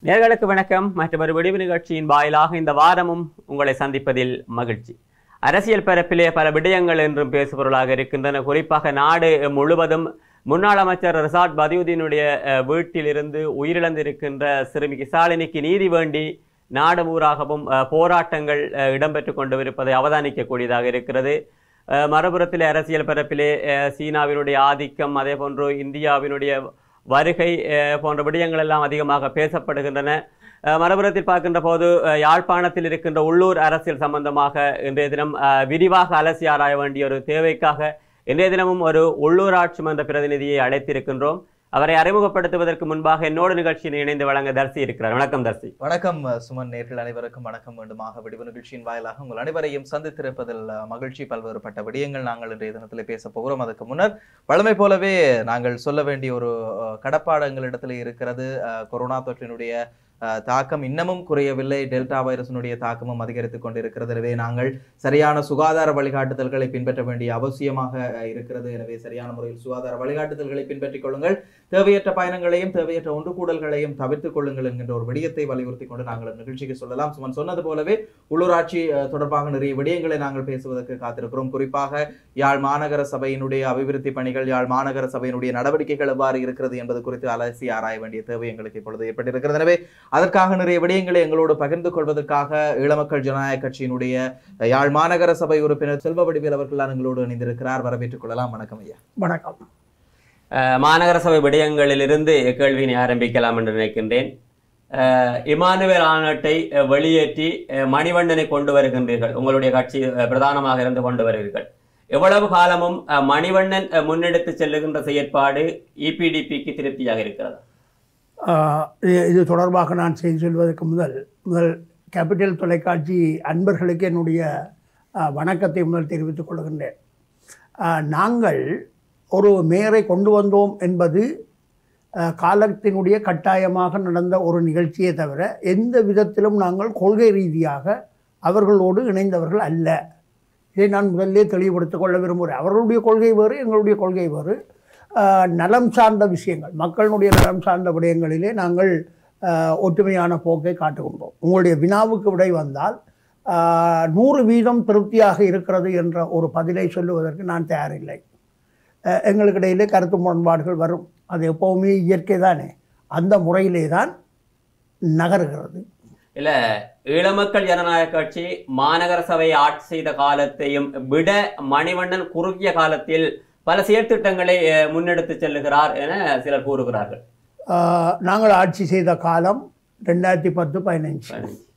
நேர்களுக்கு வணக்கம் மற்றொரு விடிவு நிகழ்ச்சியின் வாயிலாக இந்த வாரமும் உங்களை சந்திப்பதில் மகிழ்ச்சி அரசியல் பரப்பிலே பல விடயங்கள் என்றும் பேசுபொருளாக இருக்கின்றன குறிப்பாக நாடு முழுவதும் முன்னாள் அமைச்சர் ரிசாட் பதியுதீனுடைய அஹ், வீட்டிலிருந்து உயிரிழந்திருக்கின்ற சிறுமி கிசாலினிக்கு நீதி வேண்டி நாடு ஊராகவும் அஹ், போராட்டங்கள் அஹ், இடம்பெற்று கொண்டு இருப்பதை அவதானிக்கக்கூடியதாக இருக்கிறது அஹ், மறுபுறத்திலே அரசியல் பரப்பிலே அஹ், சீனாவினுடைய ஆதிக்கம் அதே போன்று இந்தியாவினுடைய வருகை அஹ், போன்ற விடயங்கள் எல்லாம் அதிகமாக பேசப்படுகின்றன அஹ், மறுபுறத்தில் பார்க்கின்ற போது அஹ், யாழ்ப்பாணத்தில் இருக்கின்ற உள்ளூர் அரசியல் சம்பந்தமாக இன்றைய தினம் அஹ், விரிவாக அலசி ஆராய வேண்டிய ஒரு தேவைக்காக இன்றைய தினமும் ஒரு உள்ளூராட்சி மன்ற பிரதிநிதியை அழைத்திருக்கின்றோம் அவரை அறிமுகப்படுத்துவதற்கு முன்பாக என்னோடு நிகழ்ச்சியில் இணைந்து வழங்க தர்சி இருக்கிறார் வணக்கம் தர்சி வணக்கம் அஹ், சுமன் நேர்கள் அனைவருக்கும் வணக்கம் மீண்டுமாக விடிவு நிகழ்ச்சியின் வாயிலாக உங்கள் அனைவரையும் சந்தித்திருப்பதில் அஹ், மகிழ்ச்சி பல்வேறுபட்ட விடயங்கள் நாங்கள் இன்றைய தினத்தில் பேச போகிறோம் அதுக்கு முன்னர் வழமை போலவே நாங்கள் சொல்ல வேண்டிய ஒரு அஹ், கடப்பாடு எங்களிடத்தில் இருக்கிறது அஹ், கொரோனா தொற்றினுடைய அஹ், தாக்கம் இன்னமும் குறையவில்லை டெல்டா வைரஸினுடைய தாக்கமும் அதிகரித்துக் கொண்டிருக்கிறது எனவே நாங்கள் சரியான சுகாதார வழிகாட்டுதல்களை பின்பற்ற வேண்டிய அவசியமாக அஹ், இருக்கிறது எனவே சரியான முறையில் சுகாதார வழிகாட்டுதல்களை பின்பற்றிக் கொள்ளுங்கள் தேவையற்ற பயணங்களையும் தேவையற்ற ஒன்று கூடல்களையும் தவிர்த்துக் கொள்ளுங்கள் என்கின்ற ஒரு விடயத்தை வலியுறுத்தி கொண்டு நாங்கள் இந்த நிகழ்ச்சிக்கு சொல்லலாம் சுமன் சொன்னது போலவே உள்ளூராட்சி அஹ், தொடர்பாக நிறைய விடயங்களை நாங்கள் பேசுவதற்கு காத்திருக்கிறோம் குறிப்பாக யாழ் மாநகர சபையினுடைய அபிவிருத்தி பணிகள் யாழ் மாநகர சபையினுடைய நடவடிக்கைகள் எவ்வாறு இருக்கிறது என்பது குறித்து அலசி ஆராய வேண்டிய தேவை எங்களுக்கு இப்பொழுது ஏற்பட்டிருக்கிறது எனவே அதற்காக நிறைய விடயங்களை எங்களோடு பகிர்ந்து கொள்வதற்காக ஈழமக்கள் ஜனநாயக கட்சியினுடைய அஹ், யாழ் மாநகர சபை உறுப்பினர் செல்வ வடிவேல் அவர்கள் எங்களோடு இணைந்திருக்கிறார் வரவேற்றுக் கொள்ளலாம் வணக்கம் ஐயா வணக்கம் அஹ், மாநகர சபை விடயங்களிலிருந்து கேள்வியினை ஆரம்பிக்கலாம் என்று நினைக்கின்றேன் அஹ், இமானுவேல் ஆணட்டை அஹ், வெளியேற்றி அஹ், மணிவண்ணனை கொண்டு வருகின்றீர்கள் உங்களுடைய கட்சி அஹ், பிரதானமாக இருந்து கொண்டு வருகிறீர்கள் எவ்வளவு காலமும் அஹ், மணிவண்ணன் அஹ், முன்னெடுத்து செல்லுகின்ற செயற்பாடு இபிடிபிக்கு திருப்தியாக இருக்கிறது ஆஹ் இது- இது தொடர்பாக நான் செய்தி சொல்வதற்கு முதல் முதல் கேபிட்டல் தொலைக்காட்சி அன்பர்களுக்கு என்னுடைய ஆஹ், வணக்கத்தை முதல் தெரிவித்துக் கொள்கின்றேன் ஆஹ், நாங்கள் ஒரு மேயரை கொண்டு வந்தோம் என்பது ஆஹ், காலத்தினுடைய கட்டாயமாக நடந்த ஒரு நிகழ்ச்சியே தவிர எந்த விதத்திலும் நாங்கள் கொள்கை ரீதியாக அவர்களோடு இணைந்தவர்கள் அல்ல இதை நான் முதல்லே தெளிவுபடுத்திக் கொள்ள விரும்புகிறேன் அவர்களுடைய கொள்கை வேறு எங்களுடைய கொள்கை வேறு ஆஹ், நலம் சார்ந்த விஷயங்கள் மக்களுடைய நலம் சார்ந்த விடயங்களிலே நாங்கள் ஆஹ், ஒற்றுமையான போக்கை காட்டுகின்றோம் உங்களுடைய வினாவுக்கு விடை வந்தால் ஆஹ், நூறு வீதம் திருப்தியாக இருக்கிறது என்ற ஒரு பதிலை சொல்லுவதற்கு நான் தயாரில்லை ஆஹ், எங்களுக்கு இடையிலே கருத்து முரண்பாடுகள் வரும் அது எப்போவுமே இயற்கை தானே அந்த முறையிலே தான் நகருகிறது இல்ல ஈழமக்கள் ஜனநாயக கட்சி மாநகர சபையை ஆட்சி செய்த காலத்தையும் விட மணிவண்ணன் குறுகிய காலத்தில் பல செயற்திட்டங்களை அஹ், முன்னெடுத்து செல்லுகிறார் என சிலர் கூறுகிறார்கள் ஆஹ், நாங்கள் ஆட்சி செய்த காலம் ரெண்டாயிரத்தி பத்து பதினஞ்சு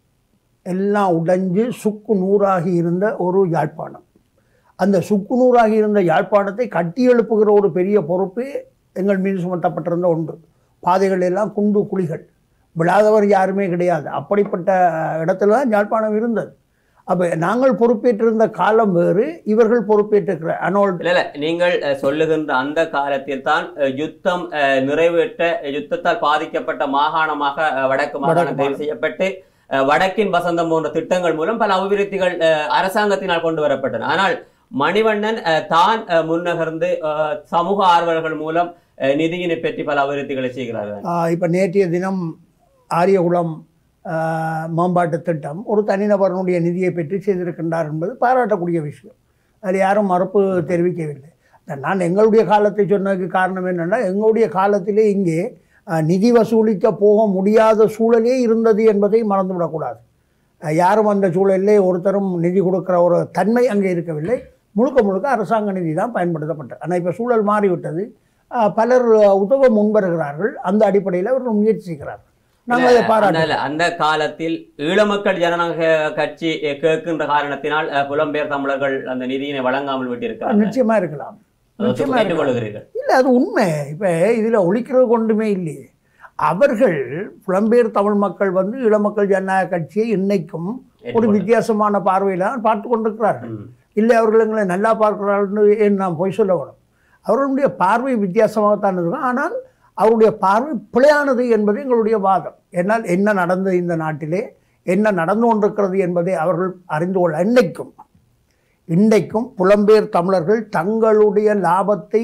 எல்லாம் உடைஞ்சு சுக்கு நூறாகி இருந்த ஒரு யாழ்ப்பாணம் அந்த சுக்கு நூறாகி இருந்த யாழ்ப்பாணத்தை கட்டி எழுப்புகிற ஒரு பெரிய பொறுப்பு எங்கள் மீது சுமத்தப்பட்டிருந்த ஒன்று பாதைகள் எல்லாம் குண்டு குழிகள் விழாதவர் யாருமே கிடையாது அப்படிப்பட்ட இடத்துல தான் யாழ்ப்பாணம் இருந்தது அப்போ நாங்கள் பொறுப்பேற்றிருந்த காலம் வேறு இவர்கள் பொறுப்பேற்றிருக்கிற அனோல்ட் இல்ல இல்ல நீங்கள் அஹ், சொல்லுகின்ற அந்த காலத்தில் தான் அஹ், யுத்தம் அஹ், நிறைவேற்ற யுத்தத்தால் பாதிக்கப்பட்ட மாகாணமாக அஹ், வடக்கு மாகாணம் வடக்கு தேர்வு செய்யப்பட்டு அஹ், வடக்கின் வசந்தம் போன்ற திட்டங்கள் மூலம் பல அபிவிருத்திகள் அஹ், அரசாங்கத்தினால் கொண்டு வரப்பட்டன ஆனால் மணிவண்ணன் அஹ், தான் அஹ், முன்னகர்ந்து அஹ், சமூக ஆர்வலர்கள் மூலம் அஹ், நிதியினை பெற்று பல அபிவிருத்திகளை செய்கிறார்கள் இப்போ நேற்றைய தினம் ஆரியகுளம் ஆஹ், மேம்பாட்டு திட்டம் ஒரு தனிநபரனுடைய நிதியை பெற்று செய்திருக்கின்றார் என்பது பாராட்டக்கூடிய விஷயம் அதில் யாரும் மறுப்பு தெரிவிக்கவில்லை நான் எங்களுடைய காலத்தை சொன்னதுக்கு காரணம் என்னென்னா எங்களுடைய காலத்திலே இங்கே ஆஹ், நிதி வசூலிக்க போக முடியாத சூழலே இருந்தது என்பதை மறந்துவிடக்கூடாது ஆஹ், யாரும் அந்த சூழலிலே ஒருத்தரும் நிதி கொடுக்குற ஒரு தன்மை அங்கே இருக்கவில்லை முழுக்க முழுக்க அரசாங்க நிதி தான் பயன்படுத்தப்பட்டது ஆனால் இப்போ சூழல் மாறிவிட்டது ஆஹ், பலர் உதவ முன்வருகிறார்கள் அந்த அடிப்படையில் அவர்கள் முயற்சி செய்கிறார்கள் நாங்கள் அதை பாராட்டு அந்த அந்த காலத்தில் ஈழமக்கள் ஜனநாயக கட்சி அஹ், கேட்கின்ற காரணத்தினால் அஹ், புலம்பெயர் தமிழர்கள் அந்த நிதியினை வழங்காமல் விட்டிருக்கிறார்கள் நிச்சயமா இருக்கலாம் அதை நிச்சயமா இருக்கலாம் ஏற்றுக்கொள்கிறீர்கள் இல்லை அது உண்மை இப்போ இதில் ஒழிக்கிறது கொண்டுமே இல்லையே அவர்கள் புலம்பெயர் தமிழ் மக்கள் வந்து இளமக்கள் ஜனநாயக கட்சியை இன்னைக்கும் ஒரு ஏற்றுக்கொள்ள- வித்தியாசமான பார்வையில் தான் பார்த்து கொண்டிருக்கிறார்கள் ம். இல்லை அவர்கள் எங்களை நல்லா பார்க்கிறார்கள் ஏன் நாம் பொய் சொல்ல வேணும் அவர்களுடைய பார்வை வித்தியாசமாகத்தான் இருக்கும் ஆனால் அவருடைய பார்வை பிழையானது என்பது எங்களுடைய வாதம் என்னால் என்ன நடந்தது இந்த நாட்டிலே என்ன நடந்து கொண்டிருக்கிறது என்பதை அவர்கள் அறிந்து கொள்ள இன்னைக்கும் இன்றைக்கும் புலம்பெயர் தமிழர்கள் தங்களுடைய லாபத்தை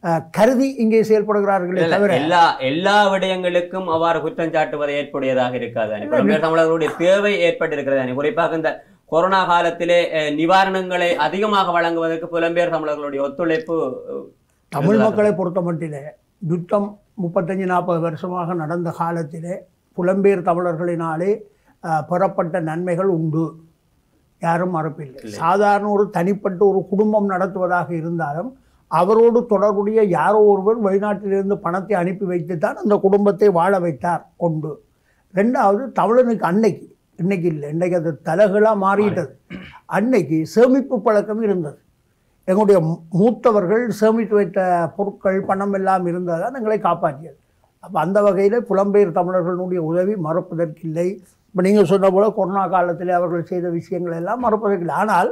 அஹ், கருதி இங்கே செயல்படுகிறார்களே இல்ல, தவிர எல்லா எல்லா விடயங்களுக்கும் அவ்வாறு குற்றம் சாட்டுவது ஏற்புடையதாக இருக்காது புலம்பெயர் தமிழர்களுடைய தேவை ஏற்பட்டிருக்கிறது குறிப்பாக இந்த கொரோனா காலத்திலே அஹ், நிவாரணங்களை அதிகமாக வழங்குவதற்கு புலம்பெயர் தமிழர்களுடைய ஒத்துழைப்பு அஹ், தமிழ் இருந்ததாக மக்களை பொறுத்த மட்டிலே யுத்தம் முப்பத்தஞ்சு நாற்பது வருஷமாக நடந்த காலத்திலே புலம்பெயர் தமிழர்களினாலே அஹ், பெறப்பட்ட நன்மைகள் உண்டு யாரும் மறப்பில்லை சாதாரண ஒரு தனிப்பட்ட ஒரு குடும்பம் நடத்துவதாக இருந்தாலும் அவரோடு தொடர்புடைய யாரோ ஒருவர் வெளிநாட்டிலிருந்து பணத்தை அனுப்பி வைத்து தான் அந்த குடும்பத்தை வாழ வைத்தார் கொண்டு ரெண்டாவது தமிழனுக்கு அன்னைக்கு இன்னைக்கு இல்லை இன்னைக்கு அது தலகளாக மாறிட்டது அன்னைக்கு சேமிப்பு பழக்கம் இருந்தது எங்களுடைய மூ- மூத்தவர்கள் சேமித்து வைத்த பொருட்கள் பணம் எல்லாம் இருந்ததால் எங்களை காப்பாற்றியது அப்போ அந்த வகையில் புலம்பெயர் தமிழர்களுடைய உதவி மறப்பதற்கில்லை இப்போ நீங்கள் சொன்ன போல கொரோனா காலத்தில் அவர்கள் செய்த விஷயங்கள் எல்லாம் மறப்பதற்கில்லை ஆனால்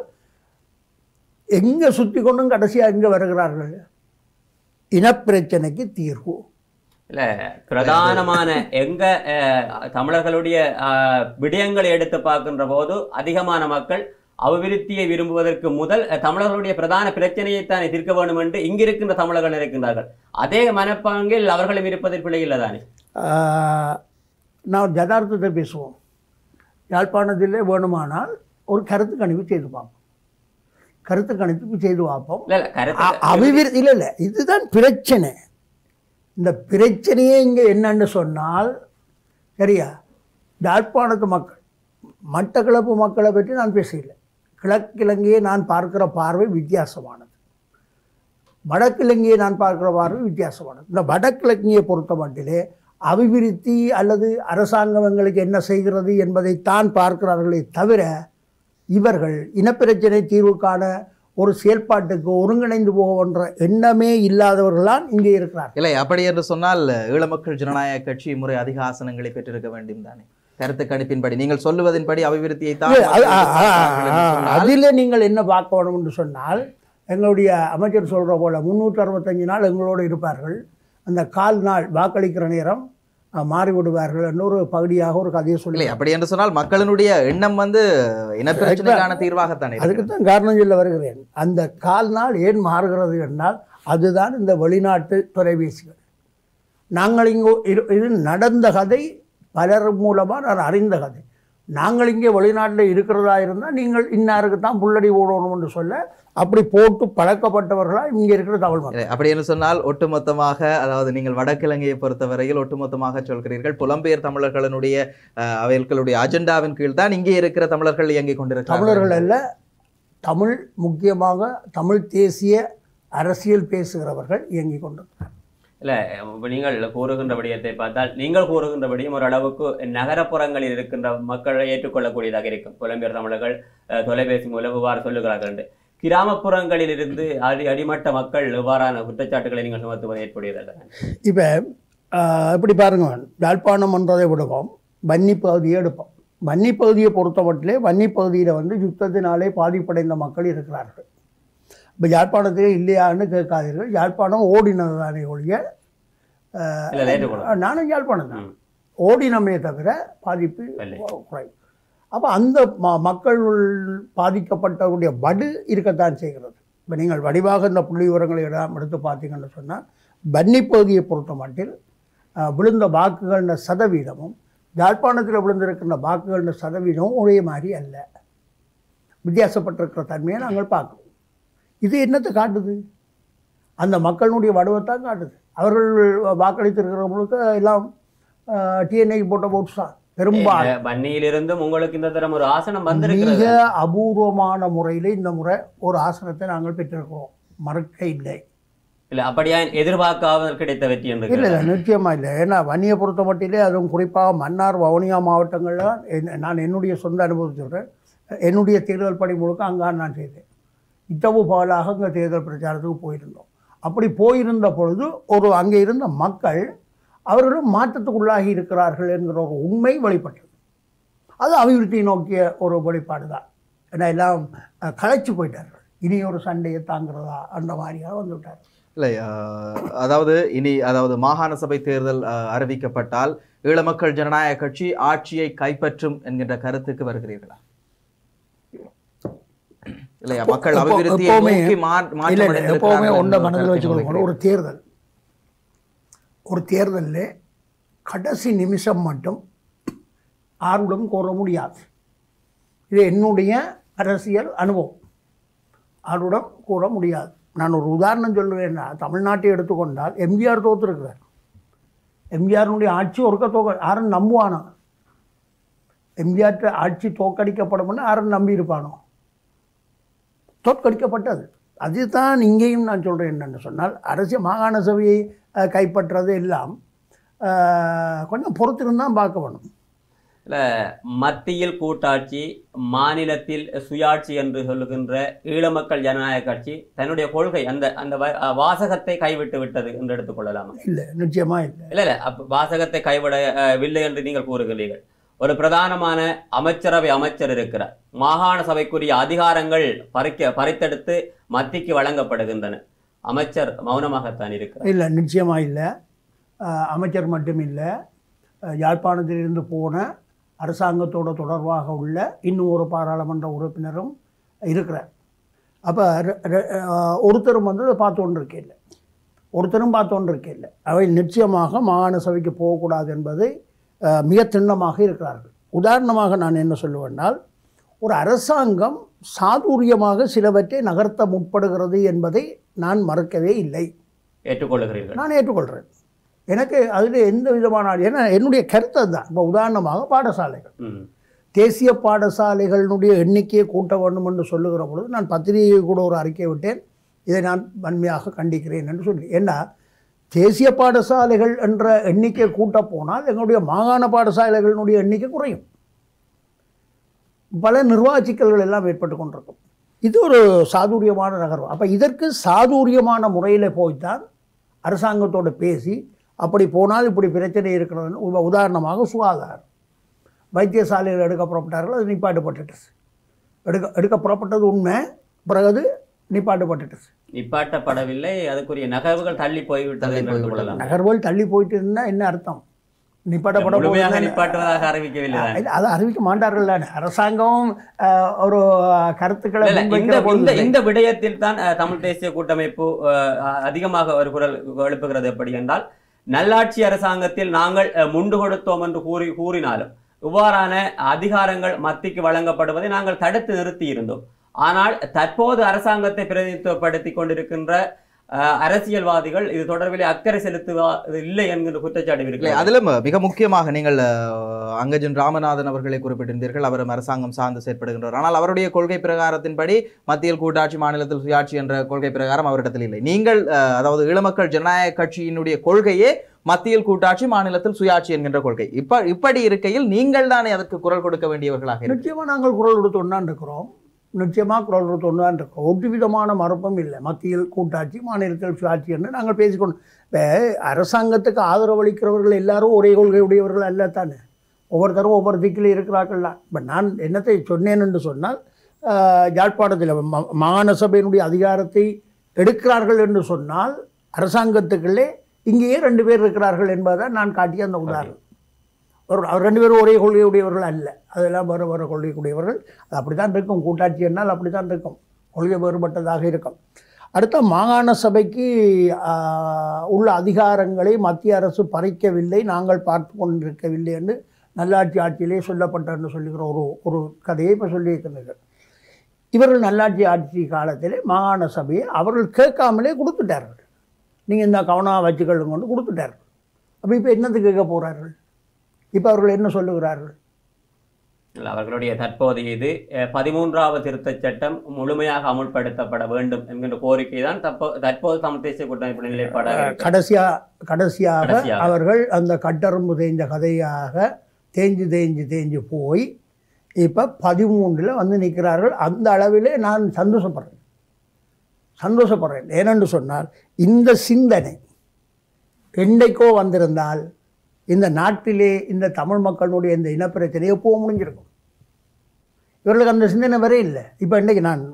எங்கே சுற்றி கொண்டும் கடைசியாக எங்கே வருகிறார்கள் இனப்பிரச்சனைக்கு தீர்வு இல்ல பிரதானமான எங்க அஹ், தமிழர்களுடைய அஹ், விடயங்களை எடுத்து பார்க்கின்ற போது அதிகமான மக்கள் அபிவிருத்தியை விரும்புவதற்கு முதல் அஹ், தமிழர்களுடைய பிரதான பிரச்சனையைத்தானே தீர்க்க வேண்டும் என்று இங்கிருக்கின்ற தமிழர்கள் இருக்கின்றார்கள் அதே மனப்பாங்கில் அவர்களும் இருப்பதில் பிழை இல்லதானே ஆஹ், நான் ஜதார்த்தத்தை பேசுவோம் யாழ்ப்பாணத்திலே வேணுமானால் ஒரு கருத்து கணிப்பு செய்து பார்ப்போம் கருத்து கணிப்பு செய்து பார்ப்போம் இல்ல இல்ல கருத்து அ- அபிவிருத்தி இல்லை இல்லை இதுதான் பிரச்சனை இந்த பிரச்சனையே இங்கே என்னன்னு சொன்னால் சரியா யாழ்ப்பாணத்து மக்கள் மட்டக்களப்பு மக்களை பற்றி நான் பேசவில்லை கிழக்கிழங்கையை நான் பார்க்கிற பார்வை வித்தியாசமானது வடக்கிழங்கையை நான் பார்க்கிற பார்வை வித்தியாசமானது இந்த வடகிழங்கையை பொறுத்த மட்டிலே அபிவிருத்தி அல்லது அரசாங்கம் எங்களுக்கு என்ன செய்கிறது என்பதைத்தான் பார்க்கிறார்களே தவிர இவர்கள் இனப்பிரச்சனை தீர்வுக்கான ஒரு செயல்பாட்டுக்கு ஒருங்கிணைந்து போகின்ற எண்ணமே இல்லாதவர்கள்தான் இங்கே இருக்கிறார்கள் இல்லை அப்படி என்று சொன்னால் ஈழ மக்கள் ஜனநாயக கட்சி இம்முறை அதிக ஆசனங்களை பெற்றிருக்க வேண்டும் தானே கருத்து கணிப்பின்படி நீங்கள் சொல்லுவதன்படி அபிவிருத்தியை தான் இல்ல, அது- ஆ, ஆ, மக்கள் என்று ஆ, சொன்னால், அதிலே நீங்கள் என்ன பார்க்க வேணும் என்று சொன்னால் எங்களுடைய அமைச்சர் சொல்கிற போல முந்நூற்றி அறுபத்தஞ்சு நாள் எங்களோடு இருப்பார்கள் அந்த கால் நாள் வாக்களிக்கிற நேரம் அஹ், மாறிவிடுவார்கள் இன்னொரு பகுதியாக ஒரு கதையை சொல்லி இல்லை அப்படி என்று சொன்னால் மக்களினுடைய எண்ணம் வந்து இனப்பிரச்சனைக்கான தீர்வாகத்தானே அதுக்கு இருக்கிறது. தான் காரணம் சொல்ல வருகிறேன் அந்த கால் நாள் ஏன் மாறுகிறது என்றால் அதுதான் இந்த வெளிநாட்டு தொலைபேசிகள் நாங்கள் இங்கே இரு- இது நடந்த கதை பலர் மூலமாக நான் அறிந்த கதை நாங்கள் இங்கே வெளிநாட்டில் இருக்கிறதா இருந்தால் நீங்கள் இன்னாருக்கு தான் புள்ளடி ஓடணும்னு சொல்ல அப்படி போட்டு பழக்கப்பட்டவர்களாக இங்கே இருக்கிற தமிழ் மக்கள் இல்லை, அப்படி என்று சொன்னால் ஒட்டுமொத்தமாக அதாவது நீங்கள் வடக்கிழங்கையை பொறுத்தவரையில் ஒட்டுமொத்தமாக சொல்கிறீர்கள் புலம்பெயர் தமிழர்களுடைய அஹ், அவர்களுடைய அஜெண்டாவின் கீழ் தான் இங்கே இருக்கிற தமிழர்கள் இயங்கிக் கொண்டிருக்கிறார்கள் தமிழர்கள் அல்ல தமிழ் முக்கியமாக தமிழ் தேசிய அரசியல் பேசுகிறவர்கள் இயங்கிக் கொண்டிருக்கிறார்கள் இல்ல இப்ப நீங்கள் கூறுகின்ற விடயத்தை பார்த்தால் நீங்கள் கூறுகின்ற விடயம் ஓரளவுக்கு நகரப்புறங்களில் இருக்கின்ற மக்களை ஏற்றுக்கொள்ளக்கூடியதாக இருக்கும் புலம்பெயர் தமிழர்கள் அஹ், தொலைபேசி மூலம் இவ்வாறு சொல்லுகிறார்கள் என்று கிராமப்புறங்களில் இருந்து அடி அடிமட்ட மக்கள் இவ்வாறான குற்றச்சாட்டுகளை நீங்கள் சுமத்துவது ஏற்புடையதல்ல இப்போ இப்படி பாருங்க யாழ்ப்பாணம் என்றதை விடுவோம் வன்னி பகுதியை எடுப்போம் வன்னி பகுதியை பொறுத்தமட்டிலே வன்னி பகுதியில் வந்து யுத்தத்தினாலே பாதிப்படைந்த மக்கள் இருக்கிறார்கள் இப்போ யாழ்ப்பாணத்திலே இல்லையான்னு கேட்காதீர்கள் யாழ்ப்பாணம் ஓடினது தானே ஒழிய அஹ், இல்ல ஏற்றுக்கொள்ள நானும் யாழ்ப்பாணம் தான் ம். ஓடினமே தவிர பாதிப்பு இல்லை. குறைவு அப்போ அந்த ம மக்கள் பாதிக்கப்பட்டவருடைய வடு இருக்கத்தான் செய்கிறது இப்போ நீங்கள் வடிவாக இந்த புள்ளி விவரங்களை எல்லாம் எடுத்து பார்த்தீங்கன்னு சொன்னால் பன்னி பகுதியை பொறுத்த மட்டில் அஹ், விழுந்த வாக்குகளின் சதவீதமும் யாழ்ப்பாணத்தில் விழுந்திருக்கின்ற வாக்குகளின் சதவீதமும் ஒரே மாதிரி அல்ல வித்தியாசப்பட்டிருக்கிற தன்மையை நாங்கள் பார்க்கிறோம் இது என்னத்தை காட்டுது அந்த மக்களுடைய வடுவைத்தான் காட்டுது அவர்கள் வாக்களித்திருக்கிறவங்களுக்கு எல்லாம் டிஎன்ஐ போட்ட votes தான் பெரும்பாலும் இந்த வன்னியிலிருந்தும் உங்களுக்கு இந்த தரம் ஒரு ஆசனம் வந்திருக்கிறது மிக அபூர்வமான முறையில் இந்த முறை ஒரு ஆசனத்தை நாங்கள் பெற்றிருக்கிறோம் மறுக்க இல்லை இல்ல அப்படியா எதிர்பார்க்காமல் கிடைத்த வெற்றி என்று இல்லை இல்லை நிச்சயமாக இல்லை ஏன்னா வன்னியை பொறுத்த மட்டிலே அதுவும் குறிப்பாக மன்னார் வவுனியா மாவட்டங்களில் என்- நான் என்னுடைய சொந்த அனுபவத்தை சொல்கிறேன் என்னுடைய தேர்தல் பணி முழுக்க அங்கே நான் செய்தேன் இத்தவு பகலாக அங்கே தேர்தல் பிரச்சாரத்துக்கு போயிருந்தோம் அப்படி போயிருந்த பொழுது ஒரு அங்கே இருந்த மக்கள் அவர்களும் மாற்றத்துக்குள்ளாகி இருக்கிறார்கள் என்கிற ஒரு உண்மை வெளிப்பட்டது அது அபிவிருத்தியை நோக்கிய ஒரு வெளிப்பாடு தான் ஏன்னா எல்லாம் அஹ், களைச்சு போயிட்டார்கள் இனி ஒரு சண்டையை தாங்கிறதா அந்த மாதிரியாக வந்து விட்டார்கள் இல்லை அஹ், அதாவது இனி அதாவது மாகாண சபை தேர்தல் அஹ், அறிவிக்கப்பட்டால் ஈழ மக்கள் ஜனநாயக கட்சி ஆட்சியை கைப்பற்றும் என்கின்ற கருத்துக்கு வருகிறீர்களா இல்லையா மக்கள் எப்போ- அபிவிருத்தியை எப்பவுமே- நோக்கி மா- இல்லை மாற்றம் இல்லை அடைந்திருக்கிறார்கள் எப்போவுமே என்ற ஒன்றை ஒரு மனதில் கருத்தை வச்சுக்கணும் முன்வைக்கிறீர்கள். ஒரு தேர்தல் ஒரு தேர்தலில் கடைசி நிமிஷம் மட்டும் ஆர்வம் கோர முடியாது இது என்னுடைய அரசியல் அனுபவம் ஆர்வம் கூற முடியாது நான் ஒரு உதாரணம் சொல்லுவேன்னா தமிழ்நாட்டை எடுத்துக்கொண்டால் எம்ஜிஆர் தோத்துருக்கிறார் எம்ஜிஆருடைய ஆட்சி ஒருக்க தோக்க யாரும் நம்புவானோ எம்ஜிஆர் ஆட்சி தோக்கடிக்கப்படும்னு யாரும் நம்பி இருப்பானோ தோற்கடிக்கப்பட்டது அதுதான் இங்கேயும் நான் சொல்கிறேன் என்னென்னு சொன்னால் அரசியல் மாகாண சபையை அஹ், கைப்பற்றது எல்லாம் அஹ், கொஞ்சம் பொறுத்திருந்தான் பார்க்க வேணும் மத்தியில் கூட்டாட்சி மாநிலத்தில் சுயாட்சி என்று சொல்லுகின்ற ஈழ மக்கள் ஜனநாயக கட்சி தன்னுடைய கொள்கை அந்த அந்த வ- அஹ் வாசகத்தை கைவிட்டு விட்டது என்று எடுத்துக்கொள்ளலாமா இல்லை நிச்சயமாக இல்லை இல்ல இல்ல அப்ப வாசகத்தை கைவிடவில்லை என்று நீங்கள் கூறுகிறீர்கள் ஒரு பிரதானமான அமைச்சரவை அமைச்சர் இருக்கிறார் மாகாண சபைக்குரிய அதிகாரங்கள் பறிக்க பறித்தெடுத்து மத்திக்கு வழங்கப்படுகின்றன அமைச்சர் மௌனமாகத்தான் இருக்கிறார் இல்லை நிச்சயமாக இல்லை அஹ், அமைச்சர் மட்டும் இல்லை அஹ், யாழ்ப்பாணத்திலிருந்து போன அரசாங்கத்தோட தொடர்பாக உள்ள இன்னும் ஒரு பாராளுமன்ற உறுப்பினரும் இருக்கிறார் அப்போ ஒருத்தரும் வந்து அதை பார்த்து கொண்டு இருக்கே இல்லை ஒருத்தரும் பார்த்து கொண்டு இருக்கே இல்லை அவை நிச்சயமாக மாகாண சபைக்கு போகக்கூடாது என்பதை அஹ், மிக திண்ணமாக இருக்கிறார்கள் உதாரணமாக நான் என்ன சொல்லுவேன்னால் ஒரு அரசாங்கம் சாதுரியமாக சிலவற்றை நகர்த்த முற்படுகிறது என்பதை நான் மறுக்கவே இல்லை ஏற்றுக்கொள்ளுகிறீர்கள் நான் ஏற்றுக்கொள்கிறேன் எனக்கு அதில் எந்த விதமான ஏன்னா என்னுடைய கருத்து அதுதான் இப்போ உதாரணமாக பாடசாலைகள் ம். தேசிய பாடசாலைகளினுடைய எண்ணிக்கையை கூட்ட வேண்டும் என்று சொல்லுகிற பொழுது நான் பத்திரிகை கூட ஒரு அறிக்கை விட்டேன் இதை நான் வன்மையாக கண்டிக்கிறேன் என்று சொல்லி ஏன்னா தேசிய பாடசாலைகள் என்ற எண்ணிக்கை கூட்ட போனால் எங்களுடைய மாகாண பாடசாலைகளினுடைய எண்ணிக்கை குறையும் பல நிர்வாக சிக்கல்கள் எல்லாம் ஏற்பட்டு கொண்டிருக்கும் இது ஒரு சாதுரியமான நகர்வு அப்போ இதற்கு சாதுரியமான முறையில் போய்த்தான் அரசாங்கத்தோடு பேசி அப்படி போனால் இப்படி பிரச்சனை இருக்கிறதுன்னு உப- உதாரணமாக சுகாதாரம் வைத்தியசாலையில் எடுக்க புறப்பட்டார்கள் அது நிப்பாட்டப்பட்டுட்டுச்சு எடுக்க எடுக்க புறப்பட்டது உண்மை பிறகு அது நிப்பாட்டப்பட்டுட்டுச்சு நிப்பாட்டப்படவில்லை அதுக்குரிய நகர்வுகள் தள்ளி போய்விட்டது தள்ளி என்று போய்விட்டது. கொள்ளலாம் நகர்வுகள் தள்ளி போயிட்டு இருந்தால் என்ன அர்த்தம் நிப்பாட்டப்பட முழுமையாக போகுதுன்னா- நிப்பாட்டுவதாக அறிவிக்கவில்லை தான். இல்ல, அதை அறிவிக்க மாட்டார்கள் அரசாங்கம் அஹ், ஒரு கருத்துக்களை இல்ல, இல்ல, இந்த முன்வைக்கிற பொழுது இந்த இந்த விடயத்தில் தான் அஹ், தமிழ் தேசிய கூட்டமைப்பு அஹ், அதிகமாக ஒரு குரல் எழுப்புகிறது எப்படி என்றால் நல்லாட்சி அரசாங்கத்தில் நாங்கள் அஹ், முண்டு கொடுத்தோம் என்று கூறி கூறினாலும் இவ்வாறான அதிகாரங்கள் மத்திக்கு வழங்கப்படுவதை நாங்கள் தடுத்து நிறுத்தி இருந்தோம் ஆனால் தற்போது அரசாங்கத்தை பிரதிநிதித்துவப்படுத்தி கொண்டிருக்கின்ற அஹ், அரசியல்வாதிகள் இது தொடர்பில் அக்கறை செலுத்துவது இல்லை என்கின்ற குற்றச்சாட்டு இல்லை இருக்கிறது அதுல ம- மிக முக்கியமாக நீங்கள் அஹ், அங்கஜன் ராமநாதன் அவர்களை குறிப்பிட்டிருந்தீர்கள் அவரும் அரசாங்கம் சார்ந்து செயற்படுகின்றார் ஆனால் அவருடைய கொள்கை பிரகாரத்தின்படி மத்தியில் கூட்டாட்சி மாநிலத்தில் சுயாட்சி என்ற கொள்கை பிரகாரம் அவரிடத்தில் இல்லை நீங்கள் அஹ், அதாவது ஈழமக்கள் ஜனநாயக கட்சியினுடைய கொள்கையே மத்தியில் கூட்டாட்சி மாநிலத்தில் சுயாட்சி என்கின்ற கொள்கை இப்ப இப்படி இருக்கையில் நீங்கள் தானே அதற்கு குரல் கொடுக்க வேண்டியவர்களாக இருக்கிறீர்கள். நிச்சயமாக நாங்கள் குரல் கொடுத்து ஒன்றான் இருக்கிறோம் நிச்சயமாக குரல் கொடுத்து ஒன்றான் இருக்கிறோம் ஒரு விதமான மறுப்பும் இல்லை மத்தியில் கூட்டாட்சி மாநிலத்தில் சுயாட்சி என்று நாங்கள் பேசிக்கொண்டு இப்போ அரசாங்கத்துக்கு ஆதரவளிக்கிறவர்கள் எல்லாரும் ஒரே கொள்கை உடையவர்கள் அல்ல தானே ஒவ்வொருத்தரும் ஒவ்வொரு திக்கில் இருக்கிறார்கள்ல இப்போ நான் என்னத்தை சொன்னேன் என்று சொன்னால் ஆஹ், யாழ்ப்பாணத்தில் ம- மாகாண சபையினுடைய அதிகாரத்தை எடுக்கிறார்கள் என்று சொன்னால் அரசாங்கத்துக்குள்ளே இங்கேயே ரெண்டு பேர் இருக்கிறார்கள் என்பதை நான் காட்டிய அந்த உதாரணம் ஒரு அவர் ரெண்டு பேரும் ஒரே கொள்கையுடையவர்கள் அல்ல அதெல்லாம் வேறு வேறு கொள்கையுடையவர்கள் அது அப்படி தான் இருக்கும் கூட்டாட்சி என்னால் அப்படி தான் இருக்கும் கொள்கை வேறுபட்டதாக இருக்கும் அடுத்த மாகாண சபைக்கு ஆஹ், உள்ள அதிகாரங்களை மத்திய அரசு பறிக்கவில்லை நாங்கள் பார்த்து கொண்டிருக்கவில்லை என்று நல்லாட்சி ஆட்சியிலே சொல்லப்பட்டன்னு சொல்லுகிற ஒரு ஒரு கதையை இப்போ சொல்லியிருக்கிறார்கள் இவர்கள் நல்லாட்சி ஆட்சி காலத்திலே மாகாண சபையை அவர்கள் கேட்காமலே கொடுத்துட்டார்கள் நீங்கள் இந்த கவனம் வச்சுக்கொள்ளுங்க கொண்டு கொடுத்துட்டார்கள் அப்போ இப்போ என்னத்துக்கு கேட்க போகிறார்கள் இப்போ அவர்கள் என்ன சொல்லுகிறார்கள் இல்ல, அவர்களுடைய தற்போதைய இது அஹ், பதிமூன்றாவது திருத்தச் சட்டம் முழுமையாக அமுல்படுத்தப்பட வேண்டும் என்கின்ற கோரிக்கை தான் தற்போ தற்போது தமிழ் தேசிய கூட்டமைப்பு நிலைப்பாடாக இருக்கிறது. கடைசியா கடைசியாக கடைசியாக. அவர்கள் அந்த கட்டரும்பு தேய்ஞ்ச கதையாக தேஞ்சு தேஞ்சு தேஞ்சு போய் இப்போ பதிமூன்றில் வந்து நிற்கிறார்கள் அந்த அளவிலே நான் சந்தோஷப்படுறேன் சந்தோஷப்படுறேன் ஏனென்று சொன்னால் இந்த சிந்தனை என்றைக்கோ வந்திருந்தால் இந்த நாட்டிலே இந்த தமிழ் மக்களுடைய இந்த இனப்பிரச்சனை எப்போ முடிஞ்சிருக்கும் இவர்களுக்கு அந்த சிந்தனை வரை இல்லை இப்போ இன்றைக்கு நான்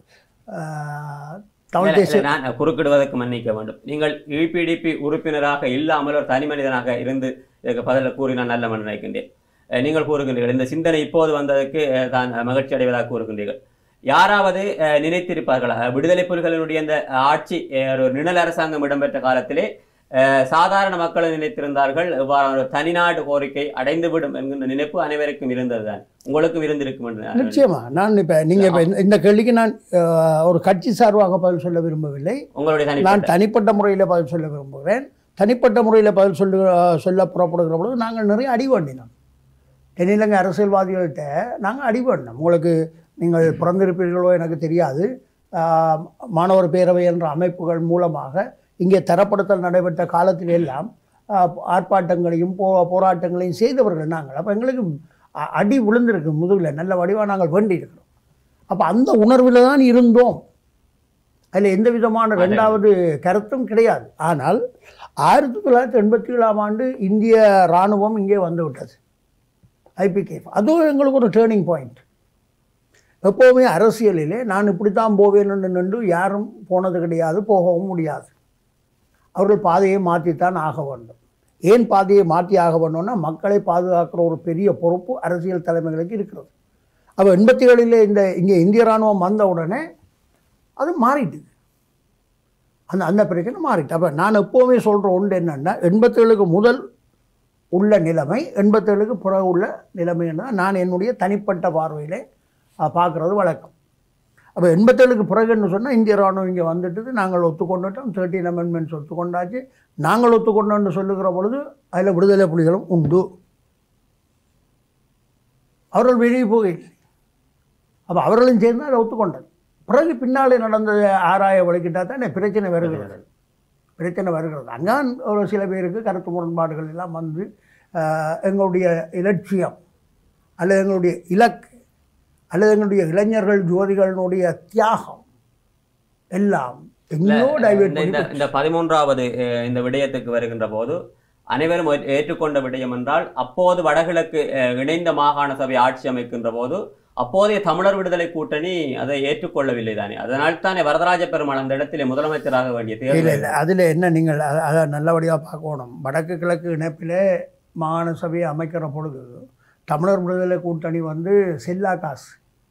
ஆஹ், தமிழ் இல்ல, தேசிய இல்ல, நான் குறுக்கிடுவதற்கு மன்னிக்க வேண்டும் நீங்கள் இபிடிபி உறுப்பினராக இல்லாமல் ஒரு தனி மனிதனாக இருந்து இதுக்கு பதில் கூறி நான் நல்ல மனிதன் நினைக்கின்றேன் அஹ், நீங்கள் கூறுகின்றீர்கள் இந்த சிந்தனை இப்போது வந்ததற்கு அஹ், தான் மகிழ்ச்சி அடைவதாக கூறுகின்றீர்கள் யாராவது அஹ், நினைத்திருப்பார்களா அஹ், விடுதலை புலிகளினுடைய அந்த ஆட்சி அஹ், ஒரு நிழல் அரசாங்கம் இடம்பெற்ற காலத்திலே அஹ், சாதாரண மக்கள் நினைத்திருந்தார்கள் இவ்வாறு ஒரு தனிநாடு கோரிக்கை அடைந்துவிடும் என்கின்ற நினைப்பு அனைவருக்கும் இருந்ததுதான் உங்களுக்கும் இருந்திருக்கும் என்று நான் நிச்சயமா நான் இப்போ நீங்கள் இப்போ இந்த கேள்விக்கு நான் அஹ், ஒரு கட்சி சார்பாக பதில் சொல்ல விரும்பவில்லை உங்களுடைய நான் தனிப்பட்ட தனிப்பட்ட முறையில் பதில் சொல்ல விரும்புகிறேன் தனிப்பட்ட முறையில் பதில் சொல்லு சொல்ல புறப்படுகிற பொழுது நாங்கள் நிறைய அடி வேண்டினோம் தென்னிலங்கை அரசியல்வாதிகள்கிட்ட நாங்கள் அடி வேண்டினோம் உங்களுக்கு நீங்கள் பிறந்திருப்பீர்களோ எனக்கு தெரியாது ஆஹ், மாணவர் பேரவை என்ற அமைப்புகள் மூலமாக இங்கே தரப்படுத்தல் நடைபெற்ற காலத்தில் எல்லாம் ஆஹ், ஆர்ப்பாட்டங்களையும் போ போராட்டங்களையும் செய்தவர்கள் நாங்கள் அப்போ எங்களுக்கு அ- அடி விழுந்திருக்கு முதுகில் நல்ல வடிவாக நாங்கள் வேண்டியிருக்கிறோம் அப்போ அந்த உணர்வில் தான் இருந்தோம் அதில் எந்த விதமான ரெண்டாவது கருத்தும் கிடையாது ஆனால் ஆயிரத்தி தொள்ளாயிரத்தி எண்பத்தி ஏழாம் ஆண்டு இந்திய இராணுவம் இங்கே வந்து விட்டது ஐபிகே அதுவும் எங்களுக்கு ஒரு டேர்னிங் பாயிண்ட் எப்போவுமே அரசியலிலே நான் இப்படித்தான் போவேன்னு நின்று யாரும் போனது கிடையாது போகவும் முடியாது அவர்கள் பாதையை மாற்றித்தான் ஆக வேண்டும் ஏன் பாதையை மாற்றி ஆக வேண்டும்னா மக்களை பாதுகாக்கிற ஒரு பெரிய பொறுப்பு அரசியல் தலைமைகளுக்கு இருக்கிறது அப்போ எண்பத்தி ஏழில் இந்த இங்கே இந்திய இராணுவம் வந்த உடனே அது மாறிட்டுது அந்த அந்த பிரச்சனை மாறிட்டு அப்போ நான் எப்போவுமே சொல்கிற ஒன்று என்னென்னா எண்பத்தேழுக்கு முதல் உள்ள நிலைமை எண்பத்தேழுக்கு பிறகு உள்ள நிலைமை என்ன நான் என்னுடைய தனிப்பட்ட பார்வையிலே பார்க்குறது வழக்கம் அப்போ எண்பத்தேழுக்கு பிறகுன்னு சொன்னால் இந்திய ராணுவம் இங்கே வந்துட்டது நாங்கள் ஒத்துக்கொண்டுட்டோம் தேர்ட்டின் அமெண்ட்மெண்ட்ஸ் ஒத்துக்கொண்டாச்சு நாங்கள் ஒத்துக்கொண்டோன்னு சொல்லுகிற பொழுது அதில் விடுதலை புலிகளும் உண்டு அவர்கள் வெளியே போகவில்லை அப்போ அவர்களும் சேர்ந்து அதை ஒத்துக்கொண்டது பிறகு பின்னாலே நடந்ததை ஆராய வழிக்கிட்டா தான் பிரச்சனை வருகிறது பிரச்சனை வருகிறது அங்கான் ஒரு சில பேருக்கு கருத்து முரண்பாடுகள் எல்லாம் வந்து ஆஹ், எங்களுடைய இலட்சியம் அல்லது எங்களுடைய இலக்கு அல்லது எங்களுடைய இளைஞர்கள் ஜோதிகளினுடைய தியாகம் எல்லாம் எங்கேயோ டைவெர்ட் இந்த- பண்ணி இந்த இந்த பதிமூன்றாவது அஹ், இந்த விடயத்துக்கு வருகின்ற போது அனைவரும் ஏற்று- ஏற்றுக்கொண்ட விடயம் என்றால் அப்போது வடகிழக்கு அஹ், இணைந்த மாகாண சபை ஆட்சி அமைக்கின்ற போது அப்போதைய தமிழர் விடுதலை கூட்டணி அதை ஏற்றுக்கொள்ளவில்லை தானே அதனால் தானே வரதராஜ பெருமாள் அந்த இடத்திலே முதலமைச்சராக வேண்டிய இல்லை தேர்தல் இல்லை அதில் என்ன நீங்கள் அ- அதை நல்லபடியாக பார்க்கணும் வடக்கு கிழக்கு இணைப்பிலே மாகாண சபையை அமைக்கிற பொழுது தமிழர் விடுதலை கூட்டணி வந்து செல்லா காசு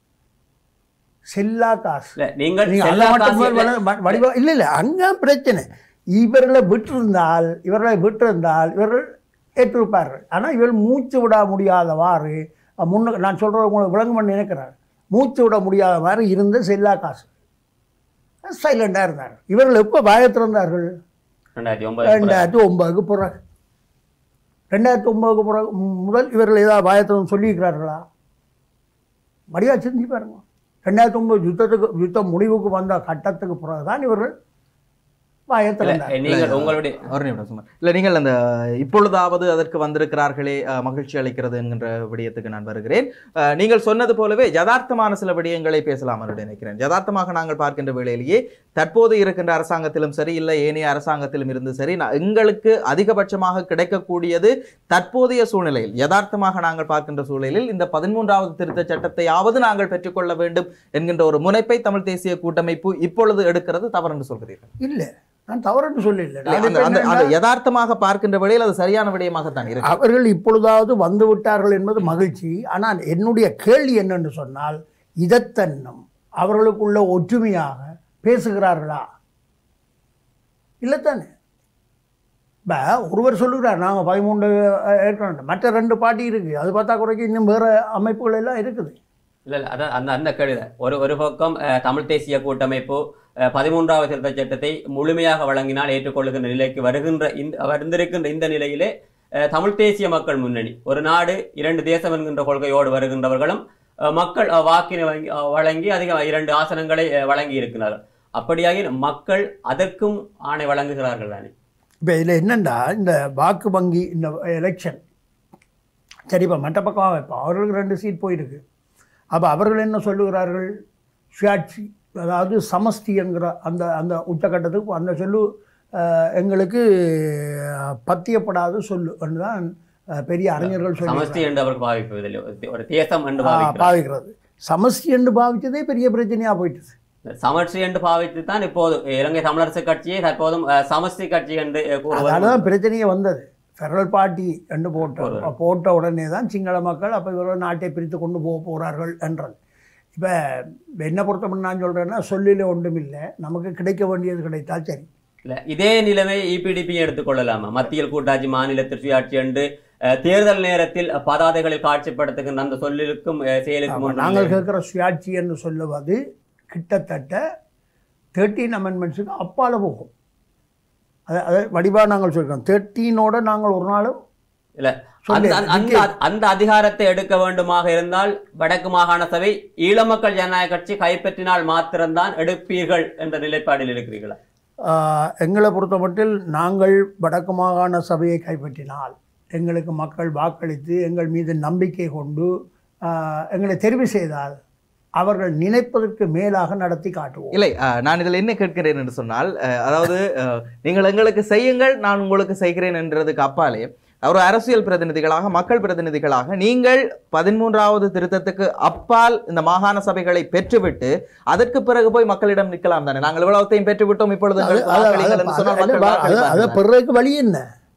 செல்லா காசு இல்ல நீங்கள் நீங்க செல்லா அதை மட்டும் காசியில் வ- வ- வடிவா- இல்ல இல்ல அங்க பிரச்சனை இவர்களை விட்டிருந்தால் இவர்களை விட்டிருந்தால் இவர்கள் ஏற்றிருப்பார்கள் ஆனா இவர்கள் மூச்சு விட முடியாதவாறு அஹ், முன்ன நான் சொல்றது உங்களுக்கு விளங்கும் பண்ணி நினைக்கிறேன் மூச்சு விட முடியாதவாறு இருந்த செல்லா காசு சைலண்டாக இருந்தார் இவர்கள் எப்போ பயத்திருந்தார்கள் ரெண்டாயிரத்தி ஒன்பது ரெண்டாயிரத்தி ஒன்பதுக்கு பிறகு ரெண்டாயிரத்தி ஒன்பதுக்கு பிறகு மு- முதல் இவர்கள் ஏதாவது பயத்திரம் சொல்லியிருக்கிறார்களா மடியா சிந்தி பாருங்க ரெண்டாயிரத்தி ஒன்பது யுத்தத்துக்கு யுத்தம் முடிவுக்கு வந்த கட்டத்துக்கு பிறகுதான் இவர்கள் பயத்திருந்தார் நீங்கள் உங்களுடைய ஒரு நிமிடம் சும்மா இல்ல நீங்கள் அந்த இப்பொழுதாவது அதற்கு வந்திருக்கிறார்களே அஹ், மகிழ்ச்சி அளிக்கிறது என்கின்ற விடயத்துக்கு நான் வருகிறேன் அஹ், நீங்கள் சொன்னது போலவே யதார்த்தமான சில விடயங்களை பேசலாம் என்று நினைக்கிறேன் யதார்த்தமாக நாங்கள் பார்க்கின்ற வேளையிலேயே தற்போது இருக்கின்ற அரசாங்கத்திலும் சரி இல்லை ஏனைய அரசாங்கத்திலும் இருந்து சரி நான் எங்களுக்கு அதிகபட்சமாக கிடைக்கக்கூடியது தற்போதைய சூழ்நிலையில் யதார்த்தமாக நாங்கள் பார்க்கின்ற சூழலில் இந்த பதிமூன்றாவது திருத்த சட்டத்தையாவது நாங்கள் பெற்றுக்கொள்ள வேண்டும் என்கின்ற ஒரு முனைப்பை தமிழ் தேசிய கூட்டமைப்பு இப்பொழுது எடுக்கிறது தவறு என்று சொல்கிறீர்கள் இல்லை நான் தவறுன்னு சொல்லல இல்ல, அந்த அந்த அந்த யதார்த்தமாக பார்க்கின்ற வேளையில் அது சரியான விடயமாகத்தான் இருக்கு அவர்கள் இப்பொழுதாவது வந்து விட்டார்கள் என்பது மகிழ்ச்சி ஆனால் என்னுடைய கேள்வி என்னென்று சொன்னால் இதத்தன்னம் அவர்களுக்குள்ள ஒற்றுமையாக பேசுகிறார்களா இல்லைத்தானே இப்போ ஒருவர் சொல்லுகிறார் நாங்கள் பதிமூன்று ஏற்கனவே மற்ற ரெண்டு பார்ட்டி இருக்குது அது பார்த்தா குறைக்கு இன்னும் வேறு அமைப்புகள் எல்லாம் இருக்குது இல்ல இல்ல அதான் அந்த அந்த கேள்வி ஒரு ஒரு பக்கம் அஹ், தமிழ் தேசிய கூட்டமைப்பு அஹ், பதிமூன்றாவது திருத்த சட்டத்தை முழுமையாக வழங்கினால் ஏற்றுக்கொள்ளுகின்ற நிலைக்கு வருகின்ற இந்த வந்திருக்கின்ற இந்த நிலையிலே அஹ், தமிழ் தேசிய மக்கள் முன்னணி ஒரு நாடு இரண்டு தேசம் என்கின்ற கொள்கையோடு வருகின்றவர்களும் அஹ், மக்கள் அஹ், வாக்கினை வழங்கி அஹ், வழங்கி அதிக இரண்டு ஆசனங்களை அஹ், வழங்கி இருக்கிறார்கள் அப்படியாகி மக்கள் அதற்கும் ஆணை வழங்குகிறார்கள் தானே இப்போ இதில் என்னென்னா இந்த வாக்கு வங்கி இந்த எலெக்ஷன் சரி இப்போ மற்ற பக்கம் வைப்போம் அவர்களுக்கு ரெண்டு சீட் போயிருக்கு அப்போ அவர்கள் என்ன சொல்லுகிறார்கள் சுயாட்சி அதாவது சமஸ்தி என்கிற அந்த அந்த உச்சக்கட்டத்துக்கு அந்த சொல்லு அஹ், எங்களுக்கு அஹ், பத்தியப்படாத சொல்லு என்றுதான் அஹ், பெரிய அறிஞர்கள் சொல்லி சமஷ்டி என்று அவர்கள் பாவிப்பதில்லை ஒரு- ஒரு தேசம் என்று ஆ, பாவிக்கிறார் பாவிக்கிறது சமஸ்தி என்று பாவித்ததே பெரிய பிரச்சனையாக போயிட்டுது சமஷ்டி என்று பாவித்து தான் இப்போது இலங்கை தமிழரசு கட்சியை தற்போதும் அஹ், சமஷ்டி கட்சி என்று அஹ், கூறுவது அதனால தான் பிரச்சனையே வந்தது ஃபெடரல் பார்ட்டி என்று போட்ட போட்ட உடனே தான் சிங்கள மக்கள் அப்போ இவர்கள் நாட்டை பிரித்து கொண்டு போக போகிறார்கள் என்றது இப்போ என்னை பொறுத்தமட்டு நான் சொல்கிறேன்னா சொல்லில ஒன்றும் இல்லை நமக்கு கிடைக்க வேண்டியது கிடைத்தால் சரி இல்ல இதே நிலைமை இபிடிபி எடுத்துக்கொள்ளலாமா மத்தியில் கூட்டாட்சி மாநிலத்தில் சுயாட்சி என்று அஹ், தேர்தல் நேரத்தில் பதாதைகளில் காட்சிப்படுத்துகின்ற அந்த சொல்லிற்கும் அஹ், செயலுக்கும் ஆமா, ஒன்றும் நாங்கள் இல்லை. கேட்குற சுயாட்சி என்று சொல்லுவது கிட்டத்தட்ட தேர்ட்டீன் அமெண்ட்மெண்ட்ஸுக்கு அப்பால போகும் அதை அதை வடிவாக நாங்கள் சொல்கிறோம் தேர்ட்டீனோட நாங்கள் ஒரு நாளும் இல்ல சொல்லு, அந்த அந்த அந்த அதிகாரத்தை எடுக்க வேண்டுமாக இருந்தால் வடக்கு மாகாண சபை ஈழமக்கள் ஜனநாயக கட்சி கைப்பற்றினால் மாத்திரம்தான் எடுப்பீர்கள் என்ற நிலைப்பாடில் இருக்கிறீர்களா ஆஹ், எங்களை பொறுத்தமட்டில் நாங்கள் வடக்கு மாகாண சபையை கைப்பற்றினால் எங்களுக்கு மக்கள் வாக்களித்து எங்கள் மீது நம்பிக்கை கொண்டு ஆஹ், எங்களை தெரிவு செய்தால் அவர்கள் நினைப்பதற்கு மேலாக நடத்தி காட்டுவோம் இல்லை அஹ், நான் இதில் என்ன கேட்கிறேன் என்று சொன்னால் அஹ், அதாவது அஹ், நீங்கள் எங்களுக்கு செய்யுங்கள் நான் உங்களுக்கு செய்கிறேன் என்றதுக்கு அப்பாலே ஒரு அரசியல் பிரதிநிதிகளாக மக்கள் பிரதிநிதிகளாக நீங்கள் பதிமூன்றாவது திருத்தத்துக்கு அப்பால் இந்த மாகாண சபைகளை பெற்றுவிட்டு அதற்கு பிறகு போய் மக்களிடம் நிற்கலாம் தானே நாங்கள் இவ்வளவுத்தையும் பெற்றுவிட்டோம் இப்பொழுது அது- எங்களுக்கு அது- வாக்களியுங்கள் அது- என்று சொன்னால் அது- மக்கள் அது- அதை வாக்களிப்பார்கள். பெறுறதுக்கு வழி என்ன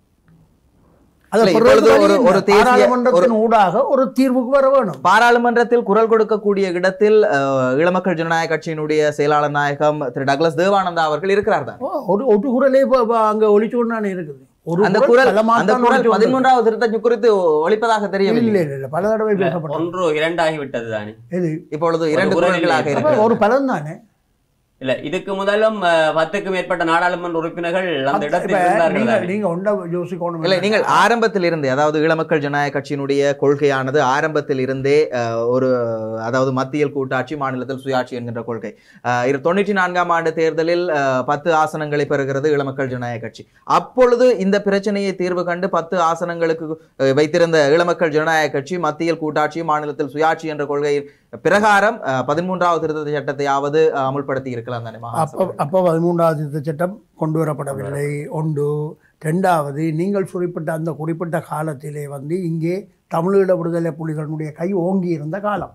அதை இல்லை, பெறுறதுக்கு இப்பொழுது வழி ஒரு- என்ன? ஒரு தேசிய- பாராளுமன்றத்தின் ஊடாக ஒரு தீர்வுக்கு வர வேணும் பாராளுமன்றத்தில் குரல் கொடுக்கக்கூடிய இடத்தில் அஹ், ஈழமக்கள் ஜனநாயக கட்சியினுடைய செயலாளர் நாயகம் திரு டக்ளஸ் தேவானந்தா அவர்கள் இருக்கிறார் தான் ஓ, ஒரு ஒரு குரலே இப்போ இப்போ அங்கே ஒழிச்சு கொண்டு இருக்குது ஒரு அந்த குரல் பலமாக அந்த தான் குரல் ஒலிச்சு வந்தது. பதிமூன்றாவது திருத்தம் குறித்து ஒழிப்பதாக தெரியவில்லை இல்லை இல்லை இல்லை பல தடவை பேசப்பட்டது ஒன்று இரண்டாகி விட்டது தானே இது இப்பொழுது இரண்டு குரலில் குரல்களாக அப்ப அப்ப இருக்கிறது ஒரு பலன் தானே இல்ல இதுக்கு முதலும் அஹ், பத்துக்கும் மேற்பட்ட நாடாளுமன்ற உறுப்பினர்கள் அந்த இப்ப இடத்தில் இருந்தார்கள் நீங்க தானே. நீங்க ஒண்ட யோசிக்கணும் இல்லை நீங்கள் ஆரம்பத்தில் இருந்தே அதாவது ஈழமக்கள் ஜனநாயக கட்சியினுடைய கொள்கையானது ஆரம்பத்தில் இருந்தே அஹ், ஒரு அதாவது மத்தியில் கூட்டாட்சி மாநிலத்தில் சுயாட்சி என்கின்ற கொள்கை அஹ், இரு- தொண்ணூற்றி நான்காம் ஆண்டு தேர்தலில் அஹ், பத்து ஆசனங்களை பெறுகிறது ஈழமக்கள் ஜனநாயக கட்சி அப்பொழுது இந்த பிரச்சனையை தீர்வு கண்டு பத்து ஆசனங்களுக்கு அஹ், வைத்திருந்த ஈழமக்கள் ஜனநாயக கட்சி மத்தியில் கூட்டாட்சி மாநிலத்தில் சுயாட்சி என்ற கொள்கையின் பிரகாரம் அஹ், பதிமூன்றாவது திருத்த சட்டத்தையாவது அஹ், அமுல்படுத்தி இருக்கலாம் தானே மாகாண அப்போ சபை? அப்போ பதிமூன்றாவது திருத்தச் சட்டம் கொண்டு வரப்படவில்லை ஒன்று ரெண்டாவது நீங்கள் குறிப்பிட்ட அந்த குறிப்பிட்ட காலத்திலே வந்து இங்கே தமிழீழ விடுதலை புலிகளுடைய கை ஓங்கி இருந்த காலம்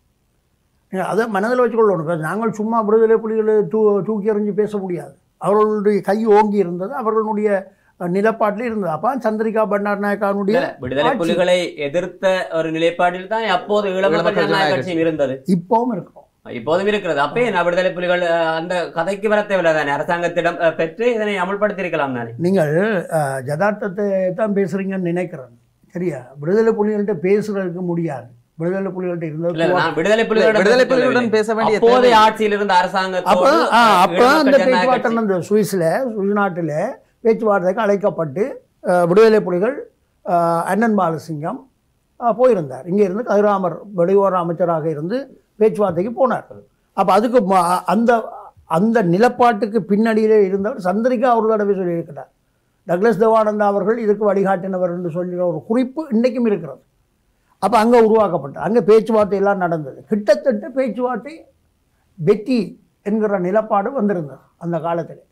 நீங்க அதை மனதில் வச்சுக்கொள்ளணும் இப்ப நாங்கள் சும்மா விடுதலை புலிகளை தூ தூக்கி எறிஞ்சு பேச முடியாது அவர்களுடைய கை ஓங்கி இருந்தது அவர்களுடைய அஹ், நிலப்பாட்டில் இருந்தது அப்போ சந்திரிகா பண்டார் நாயக்கானுடைய இல்ல, விடுதலை ஆட்சி. புலிகளை எதிர்த்த ஒரு நிலைப்பாட்டில் தான் அப்போது ஈழமக்கள் ஈழமக்கள் ஜனநாயக ஜனநாயக கட்சியும் இருந்தது இப்பவும் இருக்கும் இப்போதும் இருக்கிறது அப்பயே நான் விடுதலை புலிகள் அஹ், அந்த கதைக்கு வர தேவையில்லை தானே அரசாங்கத்திடம் அஹ், பெற்று இதனை அமல்படுத்தி இருக்கலாம் தானே நீங்கள் அஹ், யதார்த்தத்தை தான் பேசுறீங்கன்னு நினைக்கிறேன் சரியா விடுதலை புலிகள்கிட்ட பேசுறதுக்கு முடியாது விடுதலை புலிகள்கிட்ட இல்ல இருந்தது நான் விடுதலை புலிகளிடம் விடுதலை பேச சொல்லவில்லை. புலிகளுடன் பேச வேண்டிய அப்போதைய தேவை- ஆட்சியில் இருந்த அப்போ அரசாங்கத்தோடு ஆ அஹ், அப்போ அந்த ஈழமக்கள் ஜனநாயக பேச்சுவார்த்தை கட்சி- நடந்தது சுவிஸில் சுவிஸ் நாட்டில் பேச்சுவார்த்தைக்கு அழைக்கப்பட்டு அஹ், விடுதலை புலிகள் அஹ், அண்ணன் பாலசிங்கம் அஹ், போயிருந்தார் இங்கே இருந்து கதிராமர் வெளியுறவு அமைச்சராக இருந்து பேச்சுவார்த்தைக்கு போனார் அப்போ அதுக்கு ம- அந்த அந்த நிலப்பாட்டுக்கு பின்னணியிலே இருந்தவர் சந்திரிகா ஒரு தடவை சொல்லியிருக்கிறார் டக்ளஸ் தேவானந்தா அவர்கள் இதுக்கு வழிகாட்டினவர் என்று சொல்கிற ஒரு குறிப்பு இன்றைக்கும் இருக்கிறது அப்போ அங்கே உருவாக்கப்பட்டது அங்கே பேச்சுவார்த்தை எல்லாம் நடந்தது கிட்டத்தட்ட பேச்சுவார்த்தை வெற்றி என்கிற நிலப்பாடு வந்திருந்தது அந்த காலத்தில்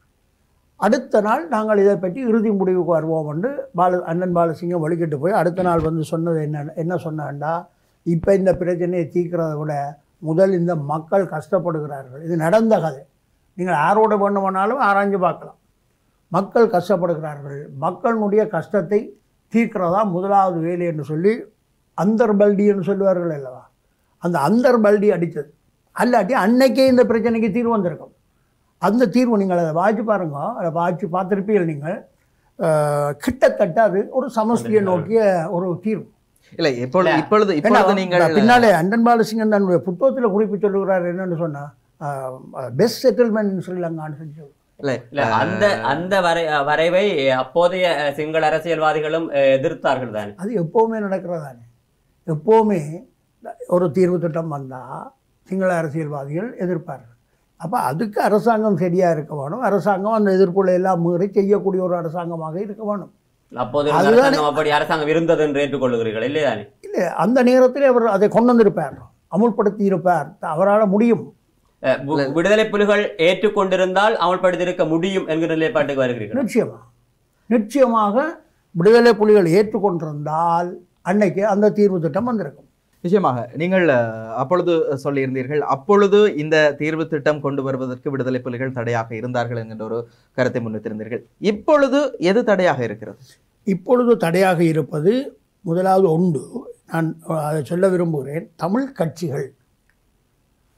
அடுத்த நாள் நாங்கள் இதை பற்றி இறுதி முடிவுக்கு வருவோம் என்று பால அண்ணன் பாலசிங்கம் வழிகிட்டு போய் அடுத்த நாள் வந்து சொன்னது என்ன என்ன சொன்னாண்டா இப்போ இந்த பிரச்சனையை தீர்க்கிறத விட முதல் இந்த மக்கள் கஷ்டப்படுகிறார்கள் இது நடந்த கதை நீங்கள் யாரோட வேணுமானாலும் ஆராய்ஞ்சு பார்க்கலாம் மக்கள் கஷ்டப்படுகிறார்கள் மக்களுடைய கஷ்டத்தை தீர்க்கிறதா முதலாவது வேலை என்று சொல்லி அந்தர்பல்டி என்று சொல்லுவார்கள் அல்லவா அந்த அந்தர்பல்டி அடித்தது அல்லாட்டி அன்னைக்கே இந்த பிரச்சனைக்கு தீர்வு வந்திருக்கும் அந்த தீர்வு நீங்கள் அதை வாய்ச்சி பாருங்க அதை வாய்ச்சி பார்த்துருப்பீர்கள் நீங்கள் அஹ், கிட்டத்தட்ட அது ஒரு சமஷ்டியை நோக்கிய ஒரு தீர்வு இல்லை இப்பொழுது இல்ல. இப்பொழுது இப்பொழுது நீங்கள் பின்னாலே அண்டன் பாலசிங்கன் தன்னுடைய புத்தகத்தில் குறிப்பு சொல்லுகிறார் என்னன்னு சொன்னா பெஸ்ட் செட்டில்மெண்ட் ஸ்ரீலங்கான்னு சொல்லி சொல்லுவார். இல்லை இல்ல அந்த அந்த வரை வரைவை அப்போதைய அஹ், சிங்கள அரசியல்வாதிகளும் அஹ், எதிர்த்தார்கள் தானே அது எப்போவுமே நடக்கிறதானே எப்போவுமே ஒரு தீர்வு திட்டம் வந்தால் சிங்கள அரசியல்வாதிகள் எதிர்ப்பார்கள் அப்போ அதுக்கு அரசாங்கம் சரியாக இருக்க வேணும் அரசாங்கம் அந்த எதிர்ப்புகளை எல்லாம் மீறி செய்யக்கூடிய ஒரு அரசாங்கமாக இருக்க வேணும் அப்போது இருந்த அதுதானே- அரசாங்கம் அப்படி அரசாங்கம் இருந்தது என்று ஏற்றுக்கொள்ளுகிறீர்கள் இல்லையானே இல்லை அந்த நேரத்தில் அவர் அதை கொண்டு வந்திருப்பார் அமுல்படுத்தி இருப்பார் அவரால் முடியும் அஹ், வி- விடுதலை புலிகள் ஏற்றுக்கொண்டிருந்தால் அமல்படுத்தியிருக்க முடியும் என்கிற நிலைப்பாட்டுக்கு வருகிறீர்கள் நிச்சயமாக நிச்சயமாக விடுதலை புலிகள் ஏற்றுக்கொண்டிருந்தால் அன்னைக்கு அந்த தீர்வு திட்டம் வந்திருக்கும் நிச்சயமாக நீங்கள் அஹ், அப்பொழுது சொல்லியிருந்தீர்கள் அப்பொழுது இந்த தீர்வு திட்டம் கொண்டு வருவதற்கு விடுதலை புலிகள் தடையாக இருந்தார்கள் என்கின்ற ஒரு கருத்தை முன்வைத்திருந்தீர்கள் இப்பொழுது எது தடையாக இருக்கிறது இப்பொழுது தடையாக இருப்பது முதலாவது ஒன்று நான் அதை சொல்ல விரும்புகிறேன் தமிழ் கட்சிகள்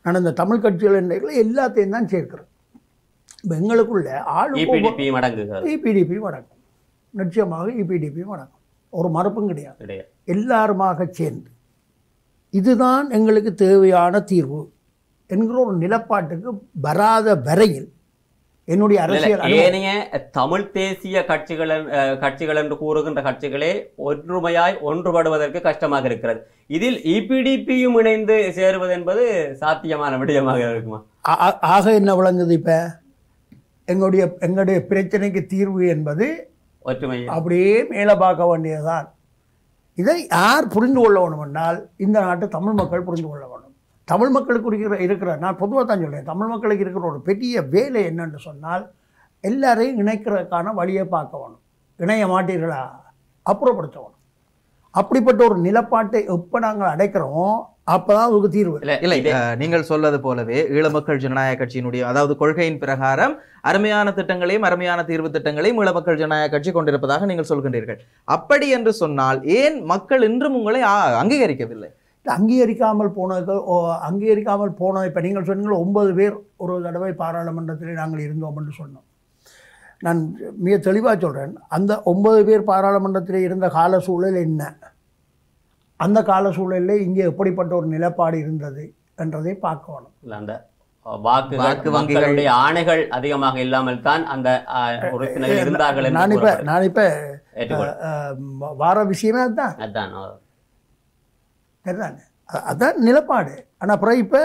நான் இந்த தமிழ் கட்சிகள் என்ற எல்லாத்தையும் தான் சேர்க்கிறேன் இப்போ எங்களுக்குள்ள ஆளுக்கு ஒவ்வொரு- இபிடிபி மடங்குகள் இபிடிபி வணக்கம் நிச்சயமாக இபிடிபி வணக்கம் ஒரு மறுப்பும் கிடையாது கிடையாது எல்லாருமாக சேர்ந்து இதுதான் எங்களுக்கு தேவையான தீர்வு என்கிற ஒரு நிலப்பாட்டுக்கு வராத வரையில் என்னுடைய அரசியல் இல்ல, அனுபவம் ஏனைய தமிழ் தேசிய கட்சிகள் என்- அஹ், கட்சிகள் என்று கூறுகின்ற கட்சிகளே ஒற்றுமையாய் ஒன்றுபடுவதற்கு கஷ்டமாக இருக்கிறது இதில் இபிடிபியும் இணைந்து சேருவது என்பது சாத்தியமான விடயமாக இருக்குமா ஆ- ஆ- ஆக என்ன விளங்குது இப்போ எங்களுடைய எங்களுடைய பிரச்சனைக்கு தீர்வு என்பது ஒற்றுமை அப்படியே மேலே பார்க்க வேண்டியதுதான் இதை யார் புரிந்து கொள்ள வேண்டும் என்றால் இந்த நாட்டு தமிழ் மக்கள் புரிந்து கொள்ள வேண்டும் தமிழ் மக்களுக்கு இருக்கிற இருக்கிற நான் பொதுவாக தான் சொல்றேன் தமிழ் மக்களுக்கு இருக்கிற ஒரு பெரிய வேலை என்னன்னு சொன்னால் எல்லாரையும் இணைக்கிறதுக்கான வழியை பார்க்க வேணும் இணைய மாட்டீர்களா அப்புறப்படுத்த வேணும் அப்படிப்பட்ட ஒரு நிலப்பாட்டை எப்போ நாங்கள் அடைக்கிறோம் அப்போ தான் அதுக்கு தீர்வு இல்ல இல்லை இதே- அஹ், நீங்கள் சொல்வது போலவே ஈழ மக்கள் ஜனநாயக கட்சியினுடைய அதாவது கொள்கையின் பிரகாரம் அருமையான திட்டங்களையும் அருமையான தீர்வு திட்டங்களையும் ஈழ மக்கள் ஜனநாயக கட்சி கொண்டிருப்பதாக நீங்கள் சொல்கின்றீர்கள் அப்படி என்று சொன்னால் ஏன் மக்கள் இன்றும் உங்களை ஆ- அங்கீகரிக்கவில்லை அங்கீகரிக்காமல் போனது ஓ, அங்கீகரிக்காமல் போனது இப்போ நீங்கள் சொன்னீங்களோ ஒன்பது பேர் ஒரு தடவை பாராளுமன்றத்தில் நாங்கள் இருந்தோம் என்று சொன்னோம் நான் மிக தெளிவாக சொல்கிறேன் அந்த ஒன்பது பேர் பாராளுமன்றத்தில் இருந்த கால சூழல் என்ன அந்த கால சூழலில் இங்கே எப்படிப்பட்ட ஒரு நிலப்பாடு இருந்தது என்றதை பார்க்க வேணும் இல்ல, அந்த அஹ், வாக்கு வாக்கு வங்கிகள். மக்களுடைய ஆணைகள் அதிகமாக இல்லாமல் தான் அந்த அஹ், உறுப்பினர்கள் இருந்தார்கள் என்று நான் இப்போ கூறப்படுகிறது. நான் இப்போ ஏற்றுக்கொள் வார விஷயமே அதுதான் அதான் அஹ், சரிதானே அ- அதான் நிலப்பாடு ஆனால் அப்புறம் இப்போ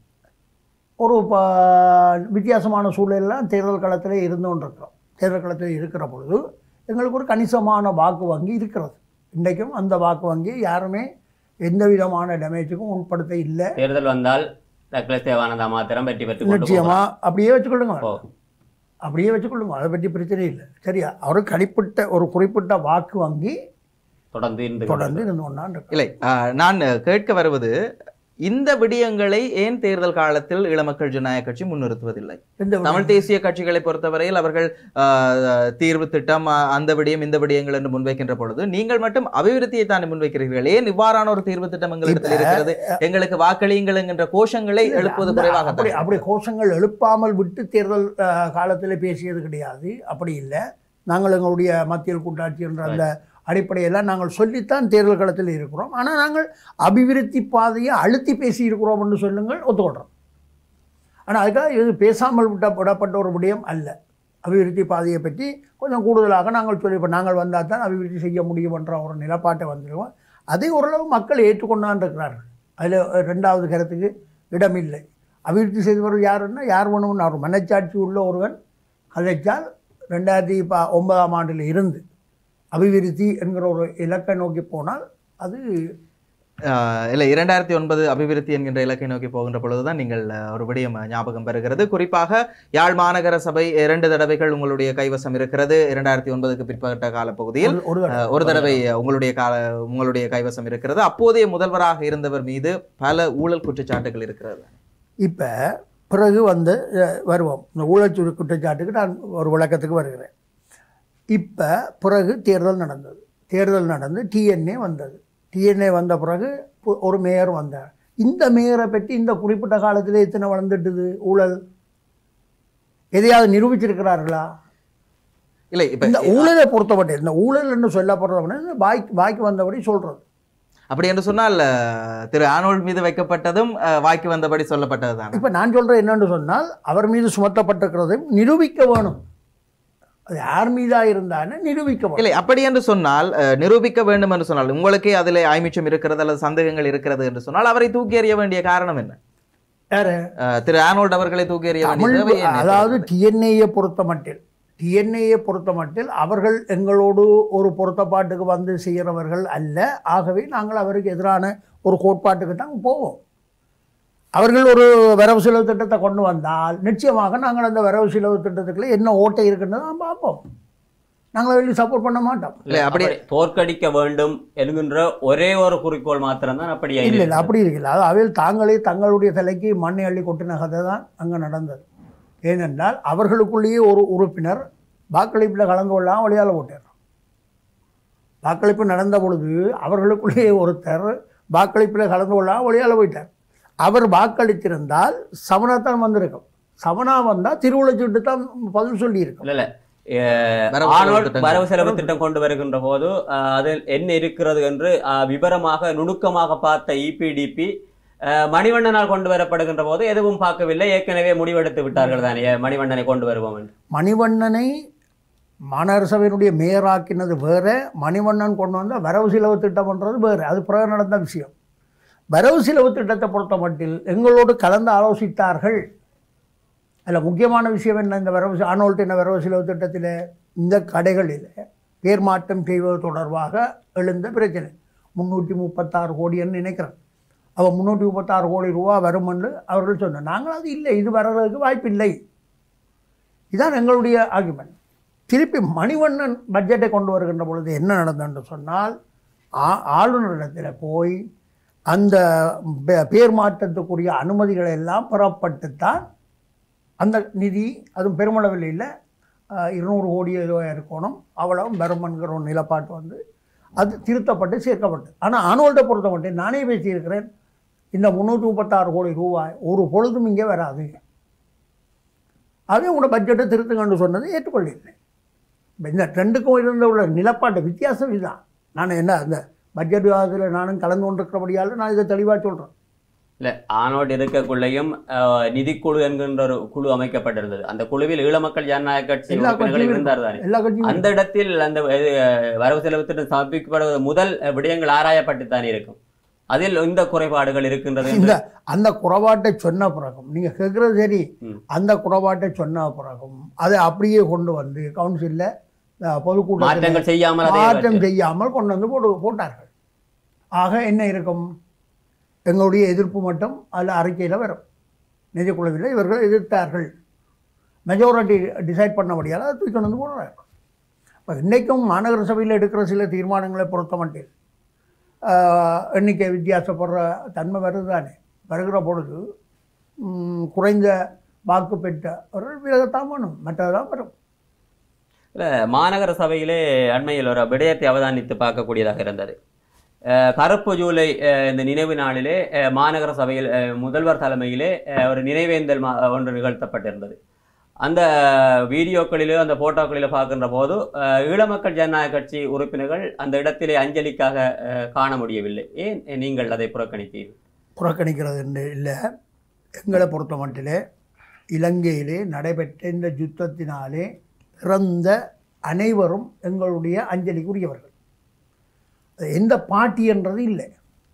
ஒரு ப வித்தியாசமான சூழலெல்லாம் தேர்தல் களத்தில் இருந்து கொண்டிருக்கிறோம் தேர்தல் களத்தில் இருக்கிற பொழுது எங்களுக்கு ஒரு கணிசமான வாக்கு வங்கி இருக்கிறது இன்றைக்கும் அந்த வாக்கு வங்கி யாருமே எந்த விதமான டேமேஜுக்கும் உட்படுத்த இல்லை தேர்தல் வந்தால் டக்ளஸ் தேவானந்தா மாத்திரம் வெற்றி பெற்றுக் கொண்டு நிச்சயமா அப்படியே வச்சுக்கொள்ளுங்க போகும். அப்படியே வச்சுக்கொள்ளுங்க அதை பற்றி பிரச்சனை இல்லை சரியா அவர் கணிப்பிட்ட ஒரு குறிப்பிட்ட வாக்கு வங்கி தொடர்ந்து இருந்து தொடர்ந்து இருந்து கொண்டான் இருக்கு இல்லை அஹ், நான் கேட்க வருவது இந்த விடயங்களை ஏன் தேர்தல் காலத்தில் ஈழ மக்கள் ஜனநாயக கட்சி முன்னிறுத்துவதில்லை இந்த தமிழ் தேசிய கட்சிகளை பொறுத்தவரையில் அவர்கள் ஆஹ், தீர்வு திட்டம் ஆஹ், அந்த விடயம் இந்த விடயங்கள் என்று முன்வைக்கின்ற பொழுது நீங்கள் மட்டும் அபிவிருத்தியை தானே முன்வைக்கிறீர்கள் ஏன் இவ்வாறான ஒரு தீர்வு திட்டம் எங்களிடத்தில் இருக்கிறது எங்களுக்கு வாக்களியுங்கள் என்கின்ற கோஷங்களை எழுப்புவது அந்த- குறைவாக அப்படி அப்படி கோஷங்கள் எழுப்பாமல் விட்டு தேர்தல் அஹ், காலத்தில் பேசியது கிடையாது அப்படி இல்லை நாங்கள் எங்களுடைய மத்தியில் கூட்டாட்சி என்ற அந்த அடிப்படையெல்லாம் நாங்கள் சொல்லித்தான் தேர்தல் களத்தில் இருக்கிறோம் ஆனால் நாங்கள் அபிவிருத்தி பாதையை அழுத்தி பேசியிருக்கிறோம் என்று சொல்லுங்கள் ஒத்துக்கொள்கிறோம் ஆனால் அதுக்காக இது பேசாமல் விட்ட விடப்பட்ட ஒரு விடயம் அல்ல அபிவிருத்தி பாதையை பற்றி கொஞ்சம் கூடுதலாக நாங்கள் சொல்லி இப்போ நாங்கள் வந்தால் தான் அபிவிருத்தி செய்ய முடியும் என்ற ஒரு நிலப்பாட்டை வந்துடுவோம் அதை ஓரளவு மக்கள் ஏற்றுக்கொண்டான் இருக்கிறார்கள் அதில் ரெண்டாவது கருத்துக்கு இடமில்லை அபிவிருத்தி செய்தவர் யாருன்னா யார் வேணும்னு அவர் மனச்சாட்சி உள்ள ஒருவன் கதைச்சால் ரெண்டாயிரத்தி ப ஒன்பதாம் ஆண்டில் இருந்து அபிவிருத்தி என்கிற ஒரு இலக்கை நோக்கி போனால் அது ஆஹ், இல்லை இரண்டாயிரத்தி ஒன்பது அபிவிருத்தி என்கின்ற இலக்கை நோக்கி போகின்ற பொழுதுதான் நீங்கள் ஆஹ், ஒரு விடயம் ஞாபகம் பெறுகிறது குறிப்பாக யாழ் மாநகர சபை இரண்டு தடவைகள் உங்களுடைய கைவசம் இருக்கிறது இரண்டாயிரத்தி ஒன்பதுக்கு பிற்பட்ட காலப்பகுதியில் ஒரு- ஒரு தடவை. அஹ், ஒரு தடவை உங்களுடைய கால உங்களுடைய கைவசம் இருக்கிறது அப்போதைய முதல்வராக இருந்தவர் மீது பல ஊழல் குற்றச்சாட்டுகள் இருக்கிறது இப்போ பிறகு வந்து அஹ், வருவோம் இந்த ஊழல் சுரு- குற்றச்சாட்டுக்கு நான் ஒரு விளக்கத்துக்கு வருகிறேன் இப்போ பிறகு தேர்தல் நடந்தது தேர்தல் நடந்து டிஎன்ஏ வந்தது டிஎன்ஏ வந்த பிறகு பு- ஒரு மேயர் வந்தார் இந்த மேயரை பற்றி இந்த குறிப்பிட்ட காலத்தில் எத்தனை வளர்ந்துட்டுது ஊழல் எதையாவது நிரூபிச்சிருக்கிறார்களா இல்லை இப்ப இந்த ஊழலை பொறுத்தவரை இந்த ஊழல் என்று சொல்லப்படுறவன வாய்க்கு வாய்க்கு வந்தபடி சொல்கிறது அப்படி என்று சொன்னால் அஹ், திரு ஆனோல்ட் மீது வைக்கப்பட்டதும் அஹ், வாய்க்கு வந்தபடி சொல்லப்பட்டதுதான் இப்போ நான் சொல்கிறேன் என்னன்னு சொன்னால் அவர் மீது சுமத்தப்பட்டிருக்கிறதை நிரூபிக்க வேணும் அது யார் மீதாக இருந்தான்னு நிரூபிக்க வேணும் இல்லை அப்படி என்று சொன்னால் அஹ், நிரூபிக்க வேண்டும் என்று சொன்னால் உங்களுக்கே அதில் ஆய்மிச்சம் இருக்கிறது அல்லது சந்தேகங்கள் இருக்கிறது என்று சொன்னால் அவரை தூக்கி எறிய வேண்டிய காரணம் என்ன யாரு அஹ், திரு ஆனோல்ட் அவர்களை தூக்கி எறிய வேண்டிய தமிழ் தேவை என்ன? அதாவது டிஎன்ஏயை பொறுத்த மட்டில் டிஎன்ஏயை பொறுத்த மட்டில் அவர்கள் எங்களோடு ஒரு பொருத்தப்பாட்டுக்கு வந்து செய்கிறவர்கள் அல்ல ஆகவே நாங்கள் அவருக்கு எதிரான ஒரு கோட்பாட்டுக்கு தான் போவோம் அவர்கள் ஒரு வரவு செலவு திட்டத்தை கொண்டு வந்தால் நிச்சயமாக நாங்கள் அந்த வரவு செலவு திட்டத்துக்குள்ள என்ன ஓட்டை இருக்குன்னு தான் பார்ப்போம் நாங்கள் வெளியே சப்போர்ட் பண்ண மாட்டோம் இல்லை, அப்படி- அப்படி தோற்கடிக்க வேண்டும் என்கின்ற ஒரே ஒரு குறிக்கோள் மாத்திரம்தான் அப்படியே இல்லை இல்லை இருக்கிறது. அப்படி இருக்கல அது அவையில் தாங்களே தங்களுடைய தலைக்கு மண்ணை அள்ளி கொட்டின கதை தான் அங்கே நடந்தது ஏனென்றால் அவர்களுக்குள்ளேயே ஒரு உறுப்பினர் வாக்களிப்பில் கலந்து கொள்ளாமல் வழியால் ஓட்டிடுறான் வாக்களிப்பு நடந்த பொழுது அவர்களுக்குள்ளேயே ஒருத்தர் வாக்களிப்பில் கலந்து கொள்ளாமல் வழியால் போயிட்டார் அவர் வாக்களித்திருந்தால் சமனா தான் வந்திருக்கும் சமனா வந்தால் திருவுளச்சீட்டு தான் பதில் சொல்லியிருக்கும் இல்ல இல்ல அஹ், வரவு செலவு ஆனோல்ட் திட்டங்கள். வரவு செலவு திட்டம் கொண்டு வருகின்ற போது அஹ், அதில் என்ன இருக்கிறது என்று அஹ், விவரமாக நுணுக்கமாக பார்த்த இபிடிபி மணிவண்ணனால் கொண்டு வரப்படுகின்ற போது எதுவும் பார்க்கவில்லை ஏற்கனவே முடிவெடுத்து விட்டார்கள் தானே மணிவண்ணனை கொண்டு வருவோம் என்று மணிவண்ணனை மாநகர சபையினுடைய மேயராக்கினது வேற மணிவண்ணன் கொண்டு வந்த வரவு செலவு திட்டம்ன்றது வேறு அது பிறகு நடந்த விஷயம் வரவு செலவு திட்டத்தை பொறுத்த மட்டில் எங்களோடு கலந்து ஆலோசித்தார்கள் அதில் முக்கியமான விஷயம் என்ன இந்த வரவு செ- ஆனோல்ட்டின வரவு செலவு திட்டத்தில் இந்த கடைகளில் பேர் மாற்றம் செய்வது தொடர்பாக எழுந்த பிரச்சனை முந்நூற்றி முப்பத்தாறு கோடின்னு நினைக்கிறேன் அவன் முந்நூற்றி முப்பத்தாறு கோடி ரூபா வரும்னு அவர்கள் சொன்னார் நாங்கள் அது இல்லை இது வர்றதுக்கு வாய்ப்பில்லை இதான் எங்களுடைய ஆர்குமெண்ட் திருப்பி மணிவண்ணன் பட்ஜெட்டை கொண்டு வருகின்ற பொழுது என்ன நடந்ததுன்னு சொன்னால் ஆ- ஆளுநரிடத்தில் போய் அந்த பே- பேர் மாற்றத்துக்குரிய அனுமதிகளை எல்லாம் பெறப்பட்டுத்தான் அந்த நிதி அதுவும் பெருமளவில் இல்லை அஹ், இருநூறு கோடி ஏதோ இருக்கணும் அவ்வளவும் பெருமன்கிற ஒரு நிலப்பாட்டு வந்து அது திருத்தப்பட்டு சேர்க்கப்பட்டு ஆனால் ஆனோல்ட்டை பொறுத்த மட்டும் நானே பேசியிருக்கிறேன் இந்த முந்நூற்றி முப்பத்தாறு கோடி ரூபாய் ஒரு பொழுதும் இங்கே வராது அதே உங்களோட பட்ஜெட்டை திருத்துங்கன்னு சொன்னது ஏற்றுக்கொள்ளவில்லை இப்ப இந்த ரெண்டுக்கும் இருந்த உள்ள நிலப்பாட்டு வித்தியாசம் இதுதான் நான் என்ன அந்த பட்ஜெட் விவாதத்தில் நானும் கலந்து கொண்டிருக்கிறபடியால் நான் இதை தெளிவாக சொல்கிறேன் இல்ல ஆனோட் இருக்கக்குள்ளேயும் அஹ், நிதிக்குழு என்கின்ற ஒரு குழு அமைக்கப்பட்டிருந்தது அந்த குழுவில் ஈழ மக்கள் ஜனநாயக கட்சி எல்லா உறுப்பினர்கள் கட்சியும் இருந்தார் தானே எல்லா கட்சியும் அந்த இடத்தில் அந்த அஹ், வரவு செலவு திட்டம் சமர்ப்பிக்கப்படுவது முதல் அஹ், விடயங்கள் ஆராயப்பட்டுத்தானே இருக்கும் அதில் இந்த குறைபாடுகள் இருக்கின்றது என்று இந்த அந்த குறைபாட்டை சொன்ன பிறகும் நீங்கள் கேட்குறது சரி ம். அந்த குறைபாட்டை சொன்ன பிறகும் அதை அப்படியே கொண்டு வந்து கவுன்சிலில் பொதுக்கூட்டத்தில் மாற்றங்கள் செய்யாமல் அதை மாற்றம் செய்யாமல் கொண்டு வந்து போட்டு போட்டார்கள் ஆக என்ன இருக்கும் எங்களுடைய எதிர்ப்பு மட்டும் அதில் அறிக்கையில் வரும் நிதிக்குழுவில் இவர்கள் எதிர்த்தார்கள் மெஜாரிட்டி டிசைட் பண்ணபடியால் அதை தூக்கி கொண்டு வந்து போடுறாங்க இப்போ இன்றைக்கும் மாநகர சபையில் எடுக்கிற சில தீர்மானங்களை பொறுத்த மட்டில் ஆஹ், எண்ணிக்கை வித்தியாசப்படுற தன்மை வருது தானே வருகிற பொழுது ம், குறைந்த வாக்கு பெற்றவர்கள் விலகத்தான் வேணும் மற்றதெல்லாம் வரும் இல்ல, மாநகர சபையிலே அண்மையில் ஒரு விடயத்தை அவதானித்து பார்க்கக்கூடியதாக இருந்தது அஹ், கருப்பு ஜூலை அஹ், இந்த நினைவு நாளிலே அஹ், மாநகர சபையில் அஹ், முதல்வர் தலைமையிலே அஹ், ஒரு நினைவேந்தல் மா- ஒன்று நிகழ்த்தப்பட்டிருந்தது அந்த வீடியோக்களிலோ அந்த போட்டோக்களிலோ பார்க்கின்ற போது அஹ், ஈழமக்கள் ஜனநாயக கட்சி உறுப்பினர்கள் அந்த இடத்திலே அஞ்சலிக்காக அஹ், காண முடியவில்லை ஏன் நீங்கள் அதை புறக்கணித்தீர்கள் புறக்கணிக்கிறது என்று இல்லை எங்களை பொறுத்த மட்டிலே இலங்கையிலே நடைபெற்ற இந்த யுத்தத்தினாலே இறந்த அனைவரும் எங்களுடைய அஞ்சலிக்குரியவர்கள் அது எந்த பாட்டி என்றது இல்லை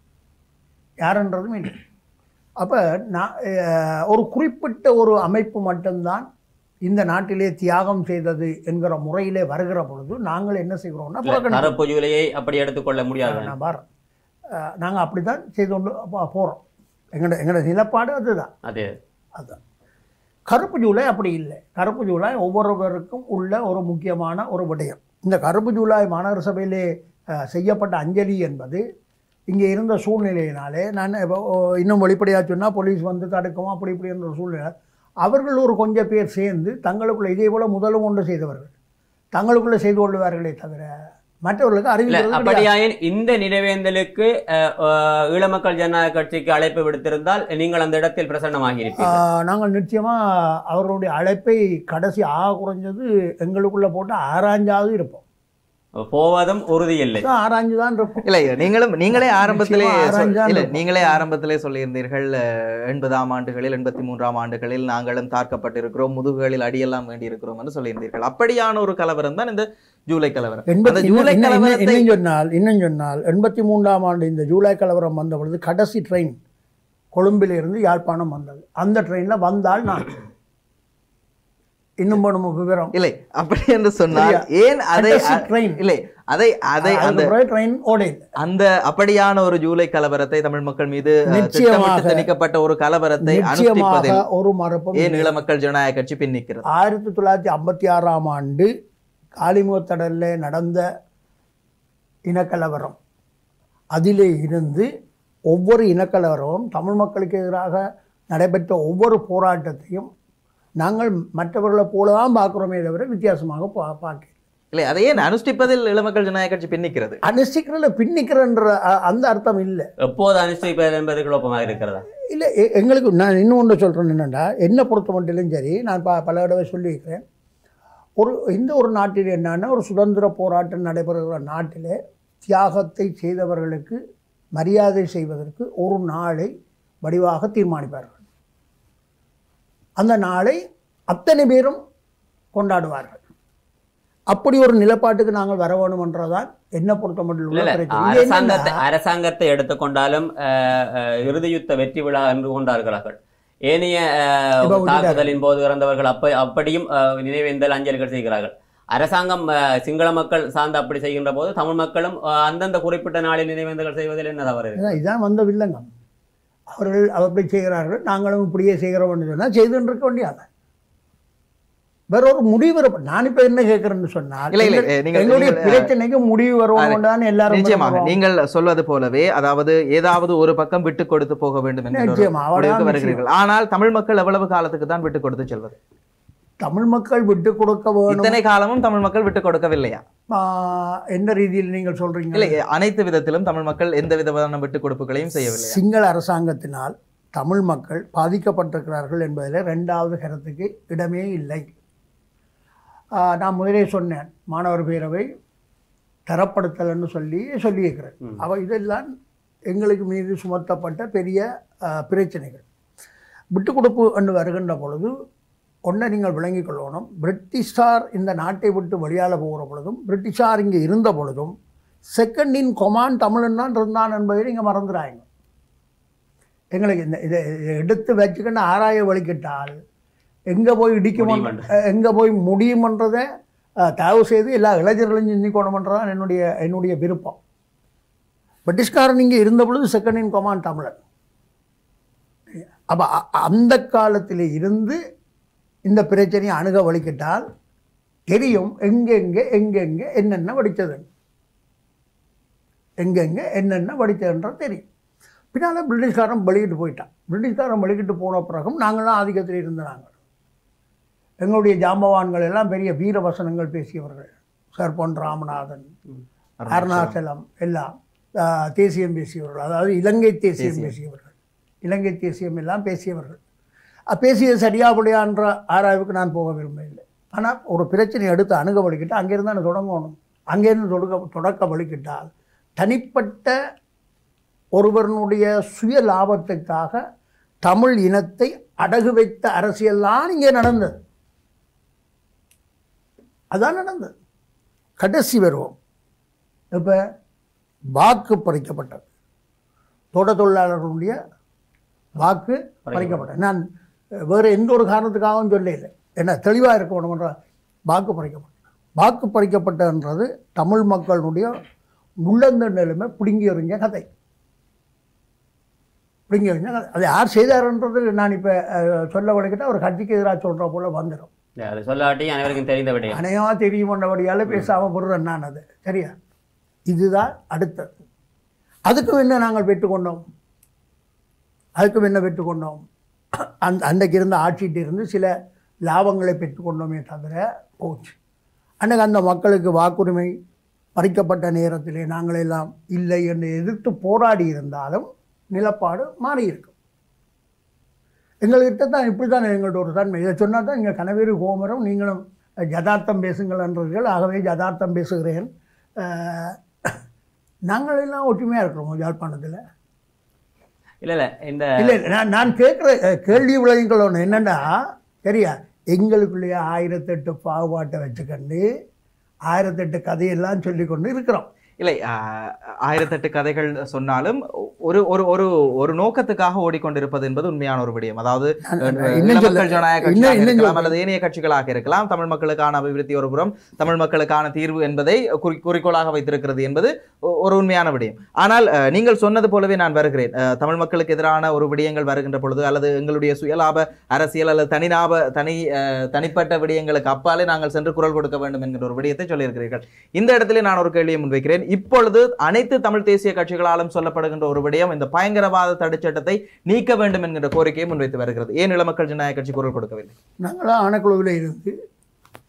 யாருன்றதும் இல்லை அப்போ நான் அஹ், ஒரு குறிப்பிட்ட ஒரு அமைப்பு மட்டும்தான் இந்த நாட்டிலே தியாகம் செய்தது என்கிற முறையிலே வருகிற பொழுது நாங்கள் என்ன செய்கிறோம்னா புறக்கணி கருப்பு ஜூலையை அப்படி எடுத்துக்கொள்ள முடியாது நான் பாரு நாங்கள் அப்படி தான் செய்து கொண்டு போகிறோம் எங்களோட எங்களோட நிலப்பாடு அதுதான் அது அதுதான் கருப்பு ஜூலை அப்படி இல்லை கருப்பு ஜூலை ஒவ்வொருவருக்கும் உள்ள ஒரு முக்கியமான ஒரு விடயம் இந்த கருப்பு ஜூலை மாநகர சபையிலே அஹ், செய்யப்பட்ட அஞ்சலி என்பது இங்கே இருந்த சூழ்நிலையினாலே நான் இப்போ, ஓ, இன்னும் வெளிப்படையாக சொன்னால் போலீஸ் வந்து தடுக்கும் அப்படி இப்படி என்ற ஒரு சூழ்நிலை அவர்கள் ஒரு கொஞ்சம் பேர் சேர்ந்து தங்களுக்குள்ள இதே போல முதலும் ஒன்று செய்தவர்கள் தங்களுக்குள்ளே செய்து கொள்வார்களே தவிர மற்றவர்களுக்கு இல்ல அறிவிக்கிறது கிடையாது. அப்படியாயின் இந்த நினைவேந்தலுக்கு அஹ், அஹ், ஈழமக்கள் ஜனநாயக கட்சிக்கு அழைப்பு விடுத்திருந்தால் நீங்கள் அந்த இடத்தில் பிரசன்னமாகி இருப்பீர்கள் ஆஹ் நாங்கள் நிச்சயமாக அவர்களுடைய அழைப்பை கடைசி ஆக குறைஞ்சது எங்களுக்குள்ளே போட்டு ஆராய்ஞ்சாவது இருப்போம் போவதும் உறுதி இல்லை அதான் ஆராய்ஞ்சு தான் இருப்போம் இல்ல நீங்களும் நீங்களே ஆரம்பத்திலே நிச்சயமா சொல்- ஆராய்ஞ்சான் இல்ல இருக்கும். நீங்களே ஆரம்பத்திலே சொல்லியிருந்தீர்கள் அஹ், எண்பதாம் ஆண்டுகளில் எண்பத்தி மூன்றாம் ஆண்டுகளில் நாங்களும் தாக்கப்பட்டிருக்கிறோம் முதுகுகளில் அடியெல்லாம் வேண்டி இருக்கிறோம் என்று சொல்லியிருந்தீர்கள் அப்படியான ஒரு கலவரம் தான் இந்த ஜூலை கலவரம் அந்த எண்பத்தி ஜூலை இன்னும் இன்னும் கலவரத்தை இன்னும் சொன்னால் இன்னும் சொன்னால் எண்பத்தி மூன்றாம் ஆண்டு இந்த ஜூலை கலவரம் வந்த பொழுது கடைசி ட்ரெயின் கொழும்பிலிருந்து யாழ்ப்பாணம் வந்தது அந்த ட்ரெயினில் வந்தால் நான் இன்னும் நம்ம விவரம் இல்லை அப்படி என்று சொன்னால் சரியா? ஏன் அதை கடைசி ட்ரெயின் இல்லை அதை அதை அந்த ட்ரெயின் ஓட இல்லை அந்த அப்படியான ஒரு ஜூலை கலவரத்தை தமிழ் மக்கள் மீது அஹ், நிச்சயமாக. திட்டமிட்டு திணிக்கப்பட்ட ஒரு கலவரத்தை நிச்சயமாக அனுஷ்டிப்பதில் ஒரு மறுப்பும் ஏன் ஈழ மக்கள் ஜனநாயக கட்சி பின்னிக்கிறது ஆயிரத்தி தொள்ளாயிரத்தி ஐம்பத்தி ஆறாம் ஆண்டு காலிமுகத்தடலில் நடந்த இனக்கலவரம் அதிலே இருந்து ஒவ்வொரு இனக்கலவரமும் தமிழ் மக்களுக்கு எதிராக நடைபெற்ற ஒவ்வொரு போராட்டத்தையும் நாங்கள் மற்றவர்களை போல தான் பார்க்குறோமே தவிர வித்தியாசமாக பா பார்க்க இல்லை அதை ஏன் அனுஷ்டிப்பதில் இளமக்கள் ஜனநாயக கட்சி பின்னிக்கிறது அனுஷ்டிக்கிறதுல பின்னிக்கிறன்ற அ- அந்த அர்த்தம் இல்லை எப்போது அனுஷ்டிப்பது என்பது குழப்பமாக இருக்கிறதா இல்லை எ- எங்களுக்கு நான் இன்னும் ஒன்று சொல்கிறேன் என்னென்னா என்னை பொறுத்த மட்டிலும் சரி நான் ப பல தடவை சொல்லியிருக்கிறேன் ஒரு இந்த ஒரு நாட்டில் என்னன்னா ஒரு சுதந்திர போராட்டம் நடைபெறுகிற நாட்டில் தியாகத்தை செய்தவர்களுக்கு மரியாதை செய்வதற்கு ஒரு நாளை வடிவாக தீர்மானிப்பார்கள் அந்த நாளை அத்தனை பேரும் கொண்டாடுவார்கள் அப்படி ஒரு நிலப்பாட்டுக்கு நாங்கள் வர வேணுமென்றதான் என்ன பொறுத்த மட்டும் இல்ல, உள்ள இல்ல. பிரச்சனை. இது என்னன்னா- அரசாங்கத்தை அரசாங்கத்தை எடுத்துக்கொண்டாலும் அஹ், அஹ், இறுதி யுத்த வெற்றி விழா என்று கொண்டார்களார்கள் ஏனைய அஹ், இப்ப விட்டுட்டாங்க. தாக்குதலின் போது இறந்தவர்கள் அப்ப அப்படியும் அஹ், நினைவேந்தல் அஞ்சலிகள் செய்கிறார்கள் அரசாங்கம் அஹ், சிங்கள மக்கள் சார்ந்து அப்படி செய்கின்ற போது தமிழ் மக்களும் அஹ், அந்தந்த குறிப்பிட்ட நாளில் நினைவேந்தல்கள் செய்வதில் என்ன தவறு இருக்கு? இதான் இதான் வந்த வில்லங்கம் அவர்கள் அப்படி செய்கிறார்கள் நாங்களும் இப்படியே செய்கிறோம்னு சொன்னால் செய்துன்னு இருக்க வேண்டியது வேற ஒரு முடிவு வர நான் இப்ப என்ன கேட்கறேன்னு சொன்னால் இல்லை, இல்லை, எங்க- நீங்கள்- எங்களுடைய நீங்கள், பிரச்சனைக்கு முடிவு வருவோம் தான் எல்லாரும் நிச்சயமாக விரும்புவோம். நீங்கள் சொல்வது போலவே அதாவது ஏதாவது ஒரு பக்கம் விட்டு கொடுத்து போக வேண்டும் என்கிற ஒரு நிச்சயமா, அவ்வளவுதான் முடிவுக்கு வருகிறீர்கள் ஆனால் தமிழ் மக்கள் எவ்வளவு காலத்துக்கு தான் விட்டு கொடுத்து செல்வது தமிழ் மக்கள் விட்டு கொடுக்க வேணும் இத்தனை காலமும் தமிழ் மக்கள் விட்டு கொடுக்கவில்லையா ஆஹ், எந்த ரீதியில் நீங்கள் சொல்றீங்க இல்லை அனைத்து விதத்திலும் தமிழ் மக்கள் எந்த விதமான விட்டு கொடுப்புகளையும் செய்யவில்லையா சிங்கள அரசாங்கத்தினால் தமிழ் மக்கள் பாதிக்கப்பட்டிருக்கிறார்கள் என்பதில் ரெண்டாவது கருத்துக்கு இடமே இல்லை ஆஹ், நான் முதலே சொன்னேன் மாணவர் பேரவை தரப்படுத்தல்னு சொல்லி சொல்லியிருக்கிறேன் ம். அவ இதெல்லாம் எங்களுக்கு மீது சுமத்தப்பட்ட பெரிய ஆஹ், பிரச்சனைகள் விட்டு கொடுப்பு என்று வருகின்ற பொழுது ஒன்றை நீங்கள் விளங்கிக் கொள்ளணும் பிரிட்டிஷார் இந்த நாட்டை விட்டு வெளியால் போகிற பொழுதும் பிரிட்டிஷார் இங்கே இருந்த பொழுதும் செகண்ட் இன் கொமாண்ட் தமிழன் தான் இருந்தான் என்பதை நீங்கள் மறந்துடாங்க எங்களுக்கு இந்த இதை இதை எடுத்து வச்சுக்கிட்டு ஆராய வலிக்கிட்டால் எங்கே போய் இடிக்கும் முடியுமன்ற. எங்கே போய் முடியுமன்றதை அஹ், தயவு செய்து எல்லா இளைஞர்களும் சிந்திக்கணுமன்றதான் என்னுடைய என்னுடைய விருப்பம் பிரிட்டிஷ்காரன் இங்கே இருந்த பொழுது செகண்ட் இன் கொமாண்ட் தமிழன் அப்போ அந்த காலத்தில் இருந்து இந்த பிரச்சனையை அணுக வலிக்கிட்டால் தெரியும் எங்கெங்கே எங்கெங்கே என்னென்ன வடித்தது எங்கெங்கே என்னென்ன வடித்ததுன்றது தெரியும் பின்னால் பிரிட்டிஷ்காரன் வெளியிட்டு போயிட்டான் பிரிட்டிஷ்காரன் வெளியிட்டு போன பிறகும் நாங்களாம் ஆதிக்கத்தில் இருந்த நாங்கள் எங்களுடைய ஜாம்பவான்கள் எல்லாம் பெரிய வீர வசனங்கள் பேசியவர்கள் சார் பொன் ராமநாதன் அருணாச்சலம் எல்லாம் ஆஹ், தேசியம் பேசியவர்கள் அதாவது இலங்கை தேசியம் தேசியம். பேசியவர்கள் இலங்கை தேசியம் எல்லாம் பேசியவர்கள் அஹ், பேசியது சரியாபடியான்ற ஆராய்வுக்கு நான் போக விரும்பவில்லை ஆனால் ஒரு பிரச்சனை எடுத்து அணுக வலிக்கிட்டு அங்கேருந்து நான் தொடங்கணும் அங்கேருந்து தொடக்க தொடக்க வலிக்கிட்டால் தனிப்பட்ட ஒருவனுடைய சுய லாபத்துக்காக தமிழ் இனத்தை அடகு வைத்த அரசியல்லாம் இங்கே நடந்தது அதான் நடந்தது கடைசி வருவோம் இப்போ வாக்கு பறிக்கப்பட்டது தோட்ட தொழிலாளர்களுடைய வாக்கு பறிக்கப்பட்டது நான் வேறு எந்த ஒரு காரணத்துக்காகவும் சொல்லல என்ன தெளிவாக இருக்கணும்ன்ற வாக்கு பறிக்கப்பட்டது வாக்கு பறிக்கப்பட்டதுன்றது தமிழ் மக்களுடைய உள்ளந்த நிலைமை பிடுங்கி எறிஞ்ச கதை பிடுங்கி எறிஞ்ச கதை அது யார் செய்தாருன்றது நான் இப்போ சொல்ல வழிக்கிட்ட ஒரு கட்சிக்கு எதிராக சொல்கிற போல வந்துடும் இல்ல, அது சொல்லாட்டி அனைவருக்கும் தெரிந்த விடயம் அநேகமாக தெரியுமன்றபடியால் பேசாமல் விடுறேன் நான் அது சரியா இதுதான் அடுத்தது அதுக்கும் என்ன நாங்கள் பெற்றுக்கொண்டோம் அதுக்கும் என்ன பெற்றுக்கொண்டோம் அந்த அன்றைக்கு இருந்த ஆட்சிகிட்ட இருந்து சில லாபங்களை பெற்றுக்கொண்டோமே தவிர போச்சு அன்றைக்கு அந்த மக்களுக்கு வாக்குரிமை பறிக்கப்பட்ட நேரத்திலே நாங்கள் எல்லாம் இல்லை என்று எதிர்த்து போராடி இருந்தாலும் நிலப்பாடு மாறியிருக்கும் எங்கள்கிட்ட தான் இப்படி தான் எங்கள்கிட்ட ஒரு தன்மை இதை சொன்னால் தான் இங்கே கனவேறு கோமரம் நீங்களும் ஜதார்த்தம் பேசுங்கள் என்றீர்கள் ஆகவே ஜதார்த்தம் பேசுகிறேன் அஹ், நாங்கள் எல்லாம் ஒற்றுமையாக இருக்கிறோம் யாழ்ப்பாணத்தில் இல்ல இல்ல இந்த இல்லை இல்லை, நான் நான் கேட்குற அஹ், கேள்வி விளையுங்கள் ஒன்று என்னென்னா சரியா எங்களுக்குள்ளேயே ஆயிரத்தெட்டு பாகுபாட்டை வச்சுக்கொண்டு ஆயிரத்தெட்டு கதையெல்லாம் சொல்லிக்கொண்டு இருக்கிறோம் இல்லை ஆஹ், ஆயிரத்தெட்டு கதைகள் சொன்னாலும் ஒரு ஒரு ஒரு ஒரு நோக்கத்துக்காக ஓடிக்கொண்டிருப்பது என்பது உண்மையான ஒரு விடயம் அதாவது நான் அஹ், இன்னும் இள சொல்ல- மக்கள் ஜனநாயக இன்னும் கட்சியாக இன்னும் இருக்கலாம் சொல்ல- அல்லது ஏனைய கட்சிகளாக இருக்கலாம் தமிழ் மக்களுக்கான அபிவிருத்தி ஒரு புறம் தமிழ் மக்களுக்கான தீர்வு என்பதை குறி- குறிக்கோளாக வைத்திருக்கிறது என்பது ஒ- ஒரு உண்மையான விடயம் ஆனால் அஹ், நீங்கள் சொன்னது போலவே நான் வருகிறேன் அஹ், தமிழ் மக்களுக்கு எதிரான ஒரு விடயங்கள் வருகின்ற பொழுது அல்லது எங்களுடைய சுயலாப அரசியல் அல்லது தனிலாப தனி அஹ், தனிப்பட்ட விடயங்களுக்கு அப்பாலே நாங்கள் சென்று குரல் கொடுக்க வேண்டும் என்கிற ஒரு விடயத்தை சொல்லியிருக்கிறீர்கள் இந்த இடத்துல நான் ஒரு கேள்வியை முன்வைக்கிறேன் இப்பொழுது அனைத்து தமிழ் தேசிய கட்சிகளாலும் சொல்லப்படுகின்ற ஒரு விடயம் இந்த பயங்கரவாத தடுச்சட்டத்தை நீக்க வேண்டும் என்கிற கோரிக்கையை முன்வைத்து வருகிறது ஏன் இளமக்கள் ஜனநாயக கட்சி குரல் கொடுக்கவில்லை நாங்களாம் ஆணைக்குழுவில் இருந்து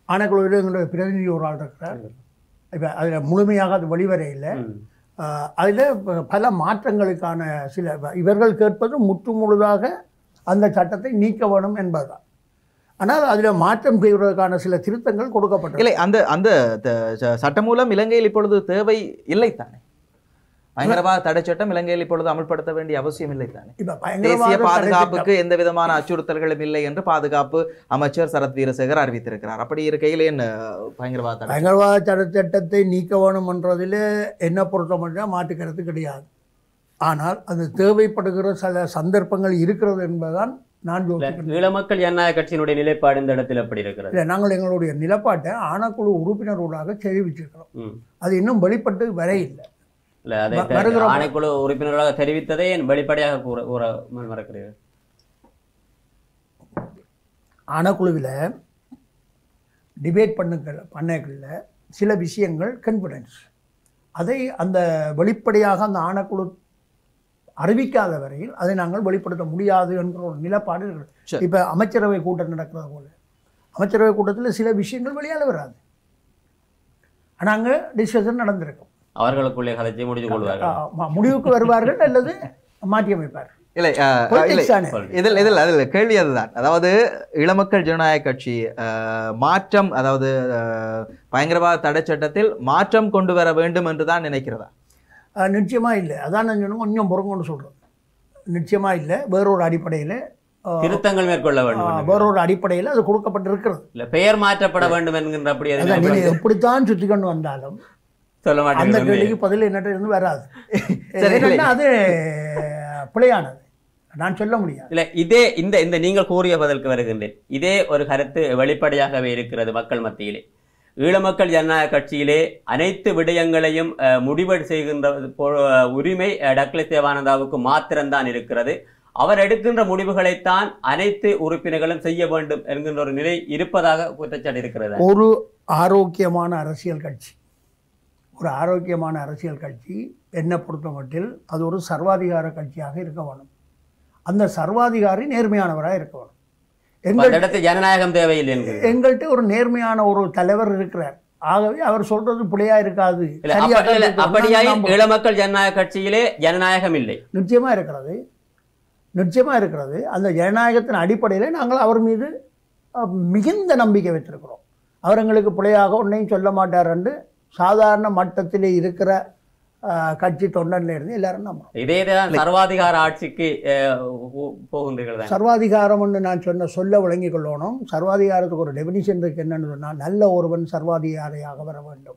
ஆணைக்குழுவில் எங்களுடைய பிரதிநிதி ஒரு ஆள் இருக்கிறார் இப்போ அதில் முழுமையாக அது வெளிவர இல்லை ம். அதில் பல மாற்றங்களுக்கான சில இவர்கள் கேட்பது முற்று முழுதாக அந்த சட்டத்தை நீக்க வேணும் என்பதுதான் ஆனால் அதில் மாற்றம் செய்வதற்கான சில திருத்தங்கள் கொடுக்கப்பட்டது இல்லை அந்த அந்த த- ச- சட்டம் மூலம் இலங்கையில் இப்பொழுது தேவை இல்லை தானே பயங்கரவாத தடை சட்டம் இலங்கையில் இப்பொழுது அமல்படுத்த வேண்டிய அவசியம் இல்லை தானே இப்போ தேசிய பயங்கரவாத தடை பாதுகாப்புக்கு எந்த விதமான அச்சுறுத்தல்களும் இல்லை என்று பாதுகாப்பு அமைச்சர் சரத் வீரசேகர் அறிவித்திருக்கிறார் அப்படி இருக்கையில் என்ன பயங்கரவாத தடை பயங்கரவாத தடை சட்டத்தை நீக்க வேணும் என்றதில் என்ன பொறுத்த மட்டும் மாற்று கருத்து கிடையாது ஆனால் அது தேவைப்படுகிற சில சந்தர்ப்பங்கள் இருக்கிறது என்பதுதான் நான் இல்ல, யோசிக்கிறேன் ஈழ மக்கள் ஜனநாயக கட்சியினுடைய நிலைப்பாடு இந்த இடத்தில் எப்படி இருக்கிறது இல்லை நாங்கள் எங்களுடைய நிலப்பாட்டை ஆணக்குழு உறுப்பினர்களாக தெரிவிச்சிருக்கிறோம் ம். அது இன்னும் வெளிப்பட்டு வர இல்லை இல்ல அதை வ- வருகிற ம- ஆணைக்குழு உறுப்பினர்களாக தெரிவித்ததை ஏன் வெளிப்படையாக கூற கூற மறக்கிறீர்கள் ஆணக்குழுவில் டிபேட் பண்ணுங்கள் பண்ணைகளில் சில விஷயங்கள் கன்ஃபிடன்ஸ் அதை அந்த வெளிப்படையாக அந்த ஆணக்குழு அறிவிக்காத வரையில் அதை நாங்கள் வெளிப்படுத்த முடியாது என்கிற ஒரு நிலப்பாடு சரி. இருக்குது இப்போ அமைச்சரவை கூட்டம் நடக்கிறது போல அமைச்சரவை கூட்டத்தில் சில விஷயங்கள் வெளியால வராது ஆனால் அங்கே டிஸ்கஷன் நடந்திருக்கும் அவர்களுக்குள்ளே கதைச்சி முடித்து கொள்வார்கள் ஆ, முடிவுக்கு வருவார்கள் அல்லது மாற்றி அமைப்பார்கள் இல்லை அஹ், இல்லை Politics தானே இதில் இதில் அதில் கேள்வி அதுதான் அதாவது இளமக்கள் ஜனநாயக கட்சி அஹ், மாற்றம் அதாவது அஹ், பயங்கரவாத தடை சட்டத்தில் மாற்றம் கொண்டு வர வேண்டும் என்று தான் நினைக்கிறதா ஆ, நிச்சயமா இல்லை அதான் நான் சொன்னேன் கொஞ்சம் புறங்கொண்டு சொல்கிறேன் நிச்சயமா இல்லை வேறொரு அடிப்படையில் திருத்தங்கள் மேற்கொள்ள வேண்டும் என்று. வேறொரு அடிப்படையில் அது கொடுக்கப்பட்டிருக்கிறது இல்ல பெயர் மாற்றப்பட வேண்டும் என்கின்ற அப்படி எதுவும் அதான் நீங்கள் எப்படித்தான் சுற்றி கொண்டு வந்தாலும் சொல்ல அந்த மாட்டேங்கிறீங்க கேள்விக்கு பதில் என்னட்ட இருந்து வராது சரி, இல்லை. ஏன்னா அது பிழையானது நான் சொல்ல முடியாது இல்ல இதே இந்த இந்த நீங்கள் கூறிய பதிலுக்கு வருகின்றேன் இதே ஒரு கருத்து வெளிப்படையாகவே இருக்கிறது மக்கள் மத்தியிலே ஈழ மக்கள் ஜனநாயக கட்சியிலே அனைத்து விடயங்களையும் அஹ், முடிவு செய்கின்ற போ- உரிமை அஹ், டக்ளஸ் தேவானந்தாவுக்கு மாத்திரம்தான் இருக்கிறது அவர் எடுக்கின்ற முடிவுகளைத்தான் அனைத்து உறுப்பினர்களும் செய்ய வேண்டும் என்கின்ற ஒரு நிலை இருப்பதாக குற்றச்சாட்டு இருக்கிறது ஒரு ஆரோக்கியமான அரசியல் கட்சி ஒரு ஆரோக்கியமான அரசியல் கட்சி என்னை பொறுத்த மட்டில் அது ஒரு சர்வாதிகார கட்சியாக இருக்க வேணும் அந்த சர்வாதிகாரி நேர்மையானவராக இருக்க வேணும் அந்த எங்கள் இடத்தில் ஜனநாயகம் தேவையில்லை என்கிறது எங்கள்கிட்ட ஒரு நேர்மையான ஒரு தலைவர் இருக்கிறார் ஆகவே அவர் சொல்றது பிழையா இருக்காது இல்ல, சரியா அப்ப- இல்ல, தான் அப்படியாய் நம்புறோம். ஈழ மக்கள் ஜனநாயக கட்சியிலே ஜனநாயகம் இல்லை நிச்சயமா இருக்கிறது நிச்சயமா இருக்கிறது அந்த ஜனநாயகத்தின் அடிப்படையில் நாங்கள் அவர் மீது அஹ், மிகுந்த நம்பிக்கை வைத்திருக்கிறோம் அவர் எங்களுக்கு பிழையாக ஒன்றையும் சொல்ல மாட்டார் என்று சாதாரண மட்டத்தில் இருக்கிற அஹ், கட்சி தொண்டன்ல இருந்து எல்லாரும் நம்புறோம் இதே தான் சர்வாதிகார ஆட்சிக்கு அஹ், போ- போகின்றீர்கள் தான் சர்வாதிகாரம்னு நான் சொன்ன சொல்ல விளங்கிக் கொள்ளணும் சர்வாதிகாரத்துக்கு ஒரு டெபினிஷன் இருக்கு என்னன்னு சொன்னால் நல்ல ஒருவன் சர்வாதிகாரியாக வர வேண்டும்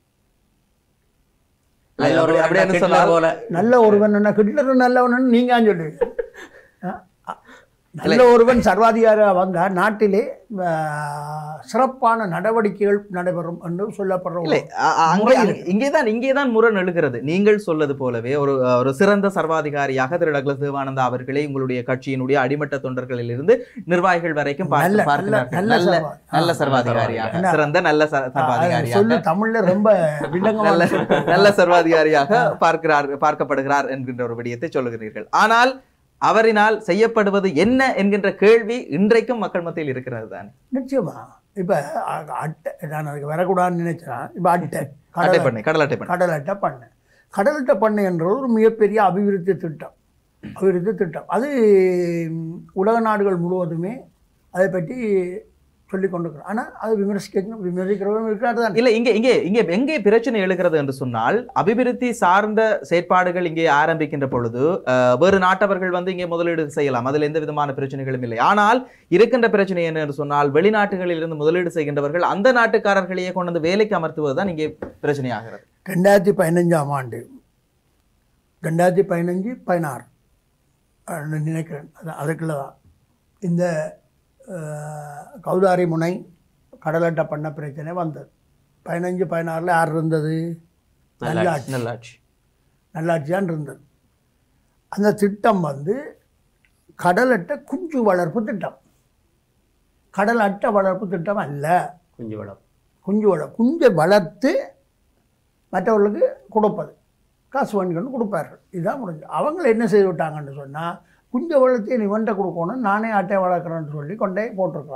நல்ல ஒரு அப்படி- அப்படின்னு ஹிட்லர் சொன்னால் போல நல்ல ஒருவன் என்ன ஹிட்லர் நல்லவன் நீங்க சொல்லுவீங்க அஹ், அஹ், நல்ல ஒருவன் சர்வாதிகார வந்தால் நாட்டிலே அஹ், சிறப்பான நடவடிக்கைகள் நடைபெறும் என்று சொல்லப்படுற ஒரு இல்லை அ- அ- அங்கே முறை அங்கே- இருக்கு. இங்கேதான் இங்கேதான் முரண் எழுகிறது நீங்கள் சொல்வது போலவே ஒரு ஒரு சிறந்த சர்வாதிகாரியாக திரு டக்ளஸ் தேவானந்தா அவர்களை உங்களுடைய கட்சியினுடைய அடிமட்ட தொண்டர்களில் இருந்து நிர்வாகிகள் வரைக்கும் பார்த்து நல்ல நல்ல பார்க்கிறார்கள். நல்ல நல்ல சர்வா- நல்ல ஆ, சர்வாதிகாரியாக என்ன? சிறந்த நல்ல ச- அஹ், சர்வாதிகாரியாக சொல்லு தமிழ்ல ரொம்ப வில்லங்கமான நல்ல சொல். நல்ல சர்வாதிகாரியாக பார்க்கிறார் பார்க்கப்படுகிறார் என்கின்ற ஒரு விடயத்தை சொல்லுகிறீர்கள் ஆனால் அவரினால் செய்யப்படுவது என்ன என்கின்ற கேள்வி இன்றைக்கும் மக்கள் மத்தியில் இருக்கிறது தான் நிச்சயமா இப்ப அ- அட்டை நான் அதுக்கு வரக்கூடாதுன்னு நினைச்சேன் இப்ப அட்டை அட்டை கடல் பண்ணை கடல் அட்டை பண்ணை கடல் அட்டை பண்ணை கடல் அட்டை பண்ணை என்றது ஒரு மிகப்பெரிய அபிவிருத்தி திட்டம் அபிவிருத்தி திட்டம் அது ம், உலக நாடுகள் முழுவதுமே அதை பற்றி சொல்லி கொண்டிருக்கிறோம் ஆனால் அது விமர்சிக்க விமர்சிக்கிறவரும் இருக்கிறார் தான் இல்ல இங்கே இங்கே இங்கே எங்கே பிரச்சனை எழுகிறது என்று சொன்னால் அபிவிருத்தி சார்ந்த செயற்பாடுகள் இங்கே ஆரம்பிக்கின்ற பொழுது அஹ், வேறு நாட்டவர்கள் வந்து இங்கே முதலீடு செய்யலாம் அதில் எந்த விதமான பிரச்சனைகளும் இல்லை ஆனால் இருக்கின்ற பிரச்சனை என்ன என்று சொன்னால் வெளிநாட்டுகளில் இருந்து முதலீடு செய்கின்றவர்கள் அந்த நாட்டுக்காரர்களையே கொண்டு வந்து வேலைக்கு அமர்த்துவதுதான் இங்கே பிரச்சனையாகிறது ரெண்டாயிரத்தி பதினஞ்சாம் ஆண்டு ரெண்டாயிரத்தி பதினஞ்சு பதினாறு அஹ் நினைக்கிறேன் அது அதுக்குள்ள தான் இந்த அஹ், கௌதாரி முனை கடலட்டை பண்ண பிரச்சனை வந்தது பதினஞ்சு பதினாறில் யார் இருந்தது நல்லாட்சி நல்லாட்சி நல்லாட்சியான் இருந்தது அந்த திட்டம் வந்து கடல் அட்டை குஞ்சு வளர்ப்பு திட்டம் கடல் அட்டை வளர்ப்பு திட்டம் அல்ல குஞ்சு வளம் குஞ்சு வள குஞ்சை வளர்த்து மற்றவர்களுக்கு கொடுப்பது காசு வாங்கிக்கொண்டு கொடுப்பார்கள் இதுதான் முடிஞ்சு அவங்கள என்ன செய்து விட்டாங்கன்னு சொன்னால் குஞ்சை வளர்த்து நீ வண்டை கொடுக்கணும் நானே அட்டை வளர்க்குறேன்னு சொல்லி கொண்டே போட்டிருக்கிறாங்க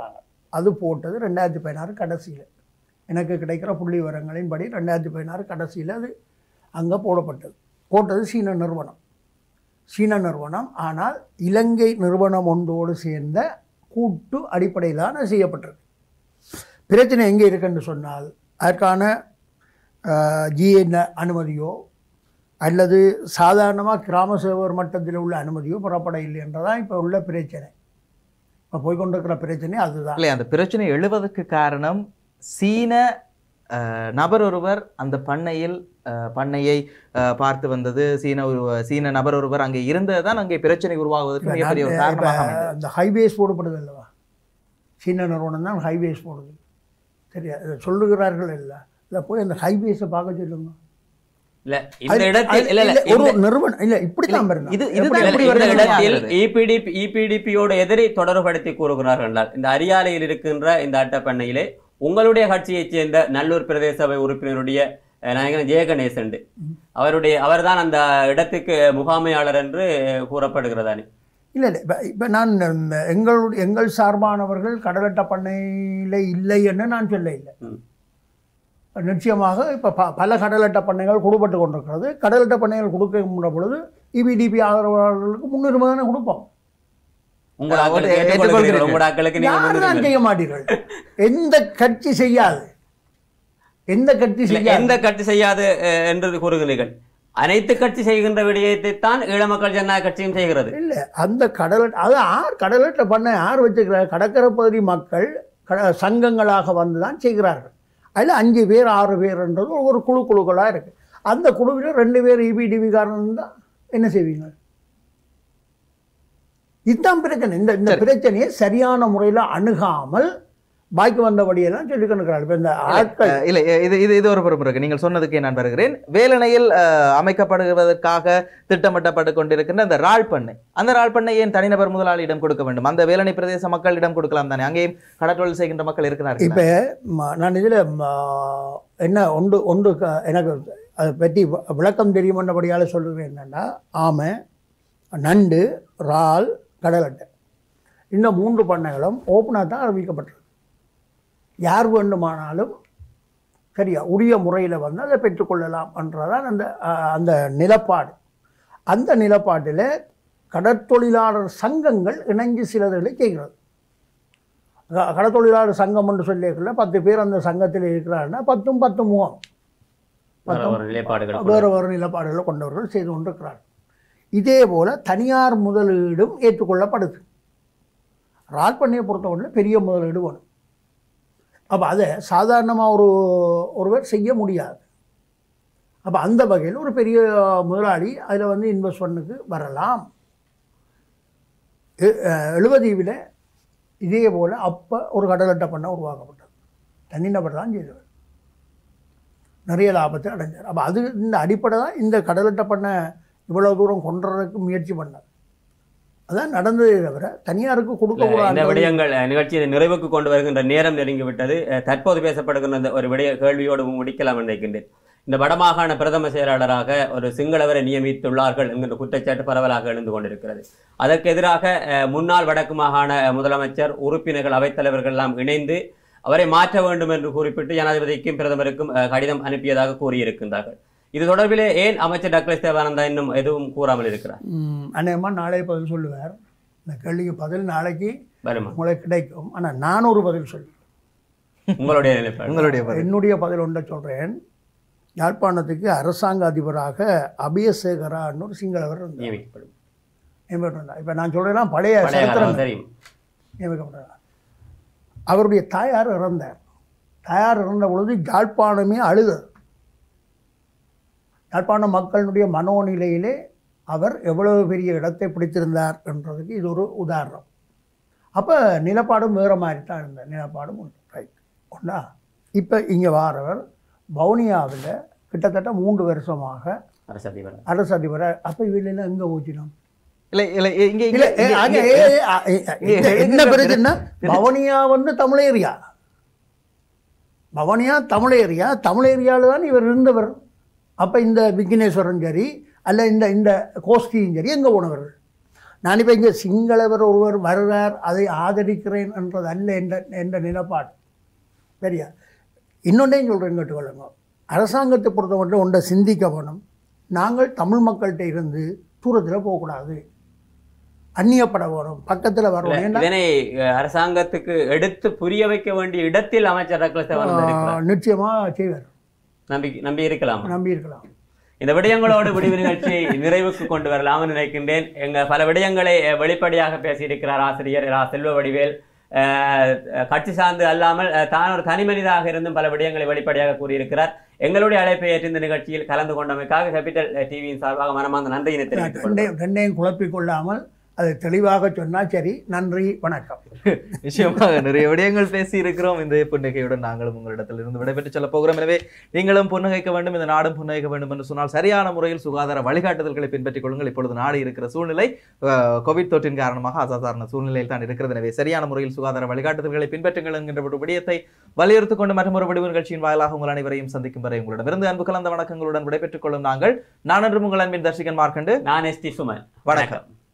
அது போட்டது ரெண்டாயிரத்தி பதினாறு கடைசியில் எனக்கு கிடைக்கிற புள்ளி விவரங்களின்படி ரெண்டாயிரத்தி பதினாறு கடைசியில் அது அங்கே போடப்பட்டது போட்டது சீன நிறுவனம் சீன நிறுவனம் ஆனால் இலங்கை நிறுவனம் ஒன்றோடு சேர்ந்த கூட்டு அடிப்படையிலான செய்யப்பட்டிருக்கு பிரச்சனை எங்கே இருக்குன்னு சொன்னால் அதற்கான ஜிஎன் அனுமதியோ அல்லது சாதாரணமாக கிராம சேவர் மட்டத்தில் உள்ள அனுமதியோ புறப்பட இல்லை என்றதான் இப்போ உள்ள பிரச்சனை இப்போ போய்கொண்டிருக்கிற பிரச்சனை அதுதான் இல்லை அந்த பிரச்சனை எழுவதற்கு காரணம் சீன அஹ், நபர் ஒருவர் அந்த பண்ணையில் அஹ், பண்ணையை அஹ், பார்த்து வந்தது சீன ஒரு சீன நபர் ஒருவர் அங்கே இருந்தது தான் அங்கே பிரச்சனை உருவாகுவதற்கு மிகப்பெரிய ஒரு காரணமாக அமைந்தது. அந்த ஹைவேஸ் போடப்படுது அல்லவா சீன நிறுவனம் தான் ஹைவேஸ் போடுது சரியா இதை சொல்லுகிறார்கள் இல்லை இல்லை போய் அந்த ஹைவேஸை பார்க்க சொல்லுங்க இல்ல இந்த அது- இடத்தில் இல்ல இல்ல இல்ல, ஒரு இந்த- நிறுவனம் இல்லை இப்படித்தான் பாருங்க இது- எப்படி- இதுதான் இல்ல, எப்படி இந்த வருது? இடத்தில் வருகிறது? இபிடிபி இபிடிபியோட எதிரி தொடர்படுத்தி கூறுகிறார்கள் என்றால் இந்த அரியாலையில் இருக்கின்ற இந்த அட்டப்பண்ணையிலே உங்களுடைய கட்சியைச் சேர்ந்த நல்லூர் பிரதேச சபை உறுப்பினருடைய அஹ், நாயகன் ஜெயகணேசன் அவருடைய அவர்தான் அந்த இடத்துக்கு முகாமையாளர் என்று கூறப்படுகிறதானே இல்லை இல்லை இப்போ இப்போ நான் இந்த எங்களுடைய எங்கள் சார்பானவர்கள் கடலட்ட பண்ணையில் இல்லை என்று நான் சொல்ல இல்லை ம். நிச்சயமாக இப்போ ப பல கடலட்ட பண்ணைகள் கொடுப்பட்டு கொண்டிருக்கிறது கடலட்ட பண்ணைகள் கொடுக்கின்ற பொழுது இபிடிபி ஆதரவாளர்களுக்கு முன்னுரிமை தானே கொடுப்போம் உங்கள் அவர் ஆட்களுக்கு ஏற்றுக்கொள்கிறீர்கள். ஏற்றுக்கொள்கிறீர்கள். உங்கள் ஆட்களுக்கு நீங்கள் யார் தான் முன்னுரிமை. செய்ய மாட்டீர்கள் எந்த கட்சி செய்யாது எந்த கட்சி இல்ல, செய்யாது எந்த கட்சி செய்யாது அஹ், என்று கூறுகிறீர்கள் அனைத்து கட்சி செய்கின்ற விடயத்தை தான் ஈழ மக்கள் ஜனநாயக கட்சியும் செய்கிறது இல்லை அந்த கடல் அது ஆர் கடலட்ட பண்ணை யார் வச்சுக்கிறார் கடற்கரை பகுதி மக்கள் கட சங்கங்களாக வந்து தான் செய்கிறார்கள் அதில் அஞ்சு பேர் ஆறு பேர்ன்றது ஒரு குழு குழுக்களாக இருக்குது அந்த குழுவில் ரெண்டு பேர் இபிடிவி காரணம் தான் என்ன செய்வீங்க இதுதான் பிரச்சனை இந்த இந்த பிரச்சனையை சரியான முறையில் அணுகாமல் பாய்க்கு வந்தபடியெல்லாம் சொல்லி கொண்டிருக்கிறார்கள் இப்போ இந்த ஆட்கள் அஹ் இல்லை இது இது இது ஒரு பொறுப்பு இருக்கு நீங்கள் சொன்னதுக்கே நான் வருகிறேன் வேலணையில் அஹ், அமைக்கப்படுவதற்காக திட்டமிட்டப்பட்டு கொண்டிருக்கின்ற அந்த ராள் பண்ணை அந்த ராள் பண்ணை ஏன் தனிநபர் முதலாளியிடம் கொடுக்க வேண்டும் அந்த வேலணை பிரதேச மக்களிடம் கொடுக்கலாம் தானே அங்கேயும் கடற்றொழில் செய்கின்ற மக்கள் இருக்கிறார்கள் இப்போ நான் இதில் என்ன ஒன்று ஒன்று க- எனக்கு அதை பற்றி வ- விளக்கம் தெரியுமன்றபடியால் சொல்லுவேன் என்னென்னா ஆமை நண்டு இறால் கடலட்டை இந்த மூன்று பண்ணைகளும் ஓப்பனாக தான் அறிவிக்கப்பட்டிருக்கு யார் வேண்டுமானாலும் சரியா உரிய முறையில் வந்து அதை பெற்றுக்கொள்ளலாம் என்றதான் அந்த அஹ், அந்த நிலப்பாடு அந்த நிலப்பாட்டில் கடற்தொழிலாளர் சங்கங்கள் இணைஞ்சு சிலதுகளை செய்கிறது க- கடற்தொழிலாளர் சங்கம் என்று சொல்லியிருக்கல பத்து பேர் அந்த சங்கத்தில் இருக்கிறாருன்னா பத்தும் பத்து மூவம் வேற ஒரு நிலைப்பாடுகள் வேறு வேறு நிலப்பாடுகளை கொண்டவர்கள் செய்து கொண்டிருக்கிறார்கள் இதே போல் தனியார் முதலீடும் ஏற்றுக்கொள்ளப்படுது ரால் பண்ணையை பொறுத்தவரையில் பெரிய முதலீடு வேணும் அப்போ அதை சாதாரணமாக ஒரு ஒருவர் செய்ய முடியாது அப்போ அந்த வகையில் ஒரு பெரிய முதலாளி அதில் வந்து இன்வெஸ்ட்மெண்ட்டுக்கு வரலாம் எ- அஹ் எழுபதீவில் இதே போல் அப்போ ஒரு கடலட்டை பண்ண உருவாக்கப்பட்டது தனிநபர் தான் செய்தவர் நிறைய லாபத்தை அடைஞ்சார் அப்போ அது இந்த அடிப்படை தான் இந்த கடலட்டை பண்ண இவ்வளோ தூரம் கொண்டுறதுக்கு முயற்சி பண்ணது அதான் நடந்ததே தவிர தனியாருக்கு இந்த கொடுக்கக்கூடாது விடயங்கள் அஹ், நிகழ்ச்சியை நிறைவுக்கு கொண்டு வருகின்ற நேரம் நெருங்கிவிட்டது அஹ், தற்போது பேசப்படுகின்ற இந்த ஒரு விடய கேள்வியோடு முடிக்கலாம் நினைக்கின்றேன் இந்த வடமாகாண பிரதம செயலாளராக ஒரு சிங்களவரை நியமித்துள்ளார்கள் என்கின்ற குற்றச்சாட்டு பரவலாக எழுந்து கொண்டிருக்கிறது அதற்கு எதிராக அஹ், முன்னாள் வடக்கு மாகாண முதலமைச்சர் உறுப்பினர்கள் அவைத்தலைவர்கள் எல்லாம் இணைந்து அவரை மாற்ற வேண்டும் என்று குறிப்பிட்டு ஜனாதிபதிக்கும் பிரதமருக்கும் அஹ், கடிதம் அனுப்பியதாக கூறியிருக்கின்றார்கள் இது தொடர்பிலே ஏன் அமைச்சர் டக்ளஸ் தேவானந்தா இன்னும் எதுவும் கூறாமல் இருக்கிறார் அநேகமாக நாளே பதில் சொல்லுவார் இந்த கேள்விக்கு பதில் நாளைக்கு வருமா உங்களுக்கு கிடைக்கும் ஆனால் நான் ஒரு பதில் சொல்லுவேன் உங்களுடைய நிலைப்பாடு உங்களுடைய பதில். என்னுடைய பதில் ஒன்றை சொல்கிறேன் யாழ்ப்பாணத்துக்கு அரசாங்க அதிபராக அபியசேகரான்னு ஒரு சிங்களவர் இருந்தார் நியமிக்கப்படும் நியமிக்கப்பட்டிருந்தார் இப்போ நான் சொல்கிறேன் பழைய பழைய சரித்திரம் காலம் தெரியும் நியமிக்கப்பட்டார் அவருடைய தாயார் இறந்தார் தாயார் இறந்த பொழுது யாழ்ப்பாணமே அழுதது யாழ்ப்பாண மக்களுடைய மனோநிலையிலே அவர் எவ்வளவு பெரிய இடத்தை பிடித்திருந்தார் என்றதுக்கு இது ஒரு உதாரணம் அப்போ நிலப்பாடும் வேறு மாதிரி தான் இருந்தார் நிலப்பாடும் உண்டு ரைட் ஒன்றா இப்போ இங்கே வாரவர் வவுனியாவில் கிட்டத்தட்ட மூன்று வருஷமாக அரசு அதிபர் அரசு அதிபரை அப்போ இவங்களெல்லாம் எங்கே ஊற்றினோம் இல்லை இல்லை இங்கே இல்ல இங்கே ஏ, அங்க, ஏ, ஏ, ஆ, ஏ, இந்த- என்ன பிரச்சனை பவனியா வந்து தமிழ் ஏரியா பவனியா தமிழ் ஏரியா தமிழ் ஏரியாவில் தான் இவர் இருந்தவர் அப்போ இந்த விக்னேஸ்வரன் சரி அல்ல இந்த இந்த கோஷ்டியும் சரி எங்கே போனவர்கள் நான் இப்போ இங்கே சிங்களவர் ஒருவர் வருகிறார் அதை ஆதரிக்கிறேன் என்றது அல்ல என்ற என்ற நிலப்பாடு சரியா இன்னொன்றையும் சொல்கிறேன் கேட்டுக்கொள்ளுங்க அரசாங்கத்தை பொறுத்தமட்டில் ஒன்றை சிந்திக்க வேணும் நாங்கள் தமிழ் மக்கள்கிட்ட இருந்து தூரத்தில் போகக்கூடாது அந்நியப்பட வேணும் பக்கத்தில் வரணும் ஏன்னா இதனை அஹ், அரசாங்கத்துக்கு எடுத்து புரிய வைக்க வேண்டிய இடத்தில் அமைச்சர் டக்ளஸ் தேவானந்தா இருக்கிறார். நிச்சயமாக செய்வார் நம்பி நம்பி இருக்கலாம் நம்பி இருக்கலாம் இந்த விடயங்களோடு விடிவு நிகழ்ச்சியை நிறைவுக்கு கொண்டு வரலாம்னு நினைக்கின்றேன் எங்க பல விடயங்களை அஹ், வெளிப்படையாக பேசியிருக்கிறார் ஆசிரியர் ரா செல்வ வடிவேல் அஹ், கட்சி சார்ந்து அல்லாமல் அஹ், தான் ஒரு தனி மனிதாக இருந்தும் பல விடயங்களை வெளிப்படையாக கூறியிருக்கிறார் எங்களுடைய அழைப்பை ஏற்று இந்த நிகழ்ச்சியில் கலந்து கொண்டமைக்காக கேபிட்டல் டிவியின் சார்பாக மனமார்ந்த நன்றியினை தெரிவித்துக் கொள்கிறேன் ரெண்டையும் ரெண்டையும் குழப்பிக் கொள்ளாமல் அதை தெளிவாக சொன்னால் சரி நன்றி வணக்கம் நிச்சயமாக நிறைய விடயங்கள் பேசி இருக்கிறோம் இந்த புன்னகையுடன் நாங்களும் உங்களிடத்தில் இருந்து விடைபெற்று செல்ல போகிறோம் எனவே நீங்களும் புன்னகைக்க வேண்டும் இந்த நாடும் புன்னகைக்க வேண்டும் என்று சொன்னால் சரியான முறையில் சுகாதார வழிகாட்டுதல்களை பின்பற்றிக் கொள்ளுங்கள் இப்பொழுது நாடு இருக்கிற சூழ்நிலை அஹ், கோவிட் தொற்றின் காரணமாக அசாதாரண சூழ்நிலையில் தான் இருக்கிறது எனவே சரியான முறையில் சுகாதார வழிகாட்டுதல்களை பின்பற்றுங்கள் என்கின்ற ஒரு விடயத்தை வலியுறுத்திக் கொண்டு மற்றொரு விடுவு நிகழ்ச்சியின் வாயிலாக உங்கள் அனைவரையும் சந்திக்கும் வரை உங்களிடமிருந்து அன்பு கலந்த வணக்கங்களுடன் விடைபெற்றுக் கொள்ளும் நாங்கள் நான் என்று உங்கள் அன்பின் தர்ஷிகன் மார்க்கண்டு நான் எஸ் டி சுமன் வணக்கம்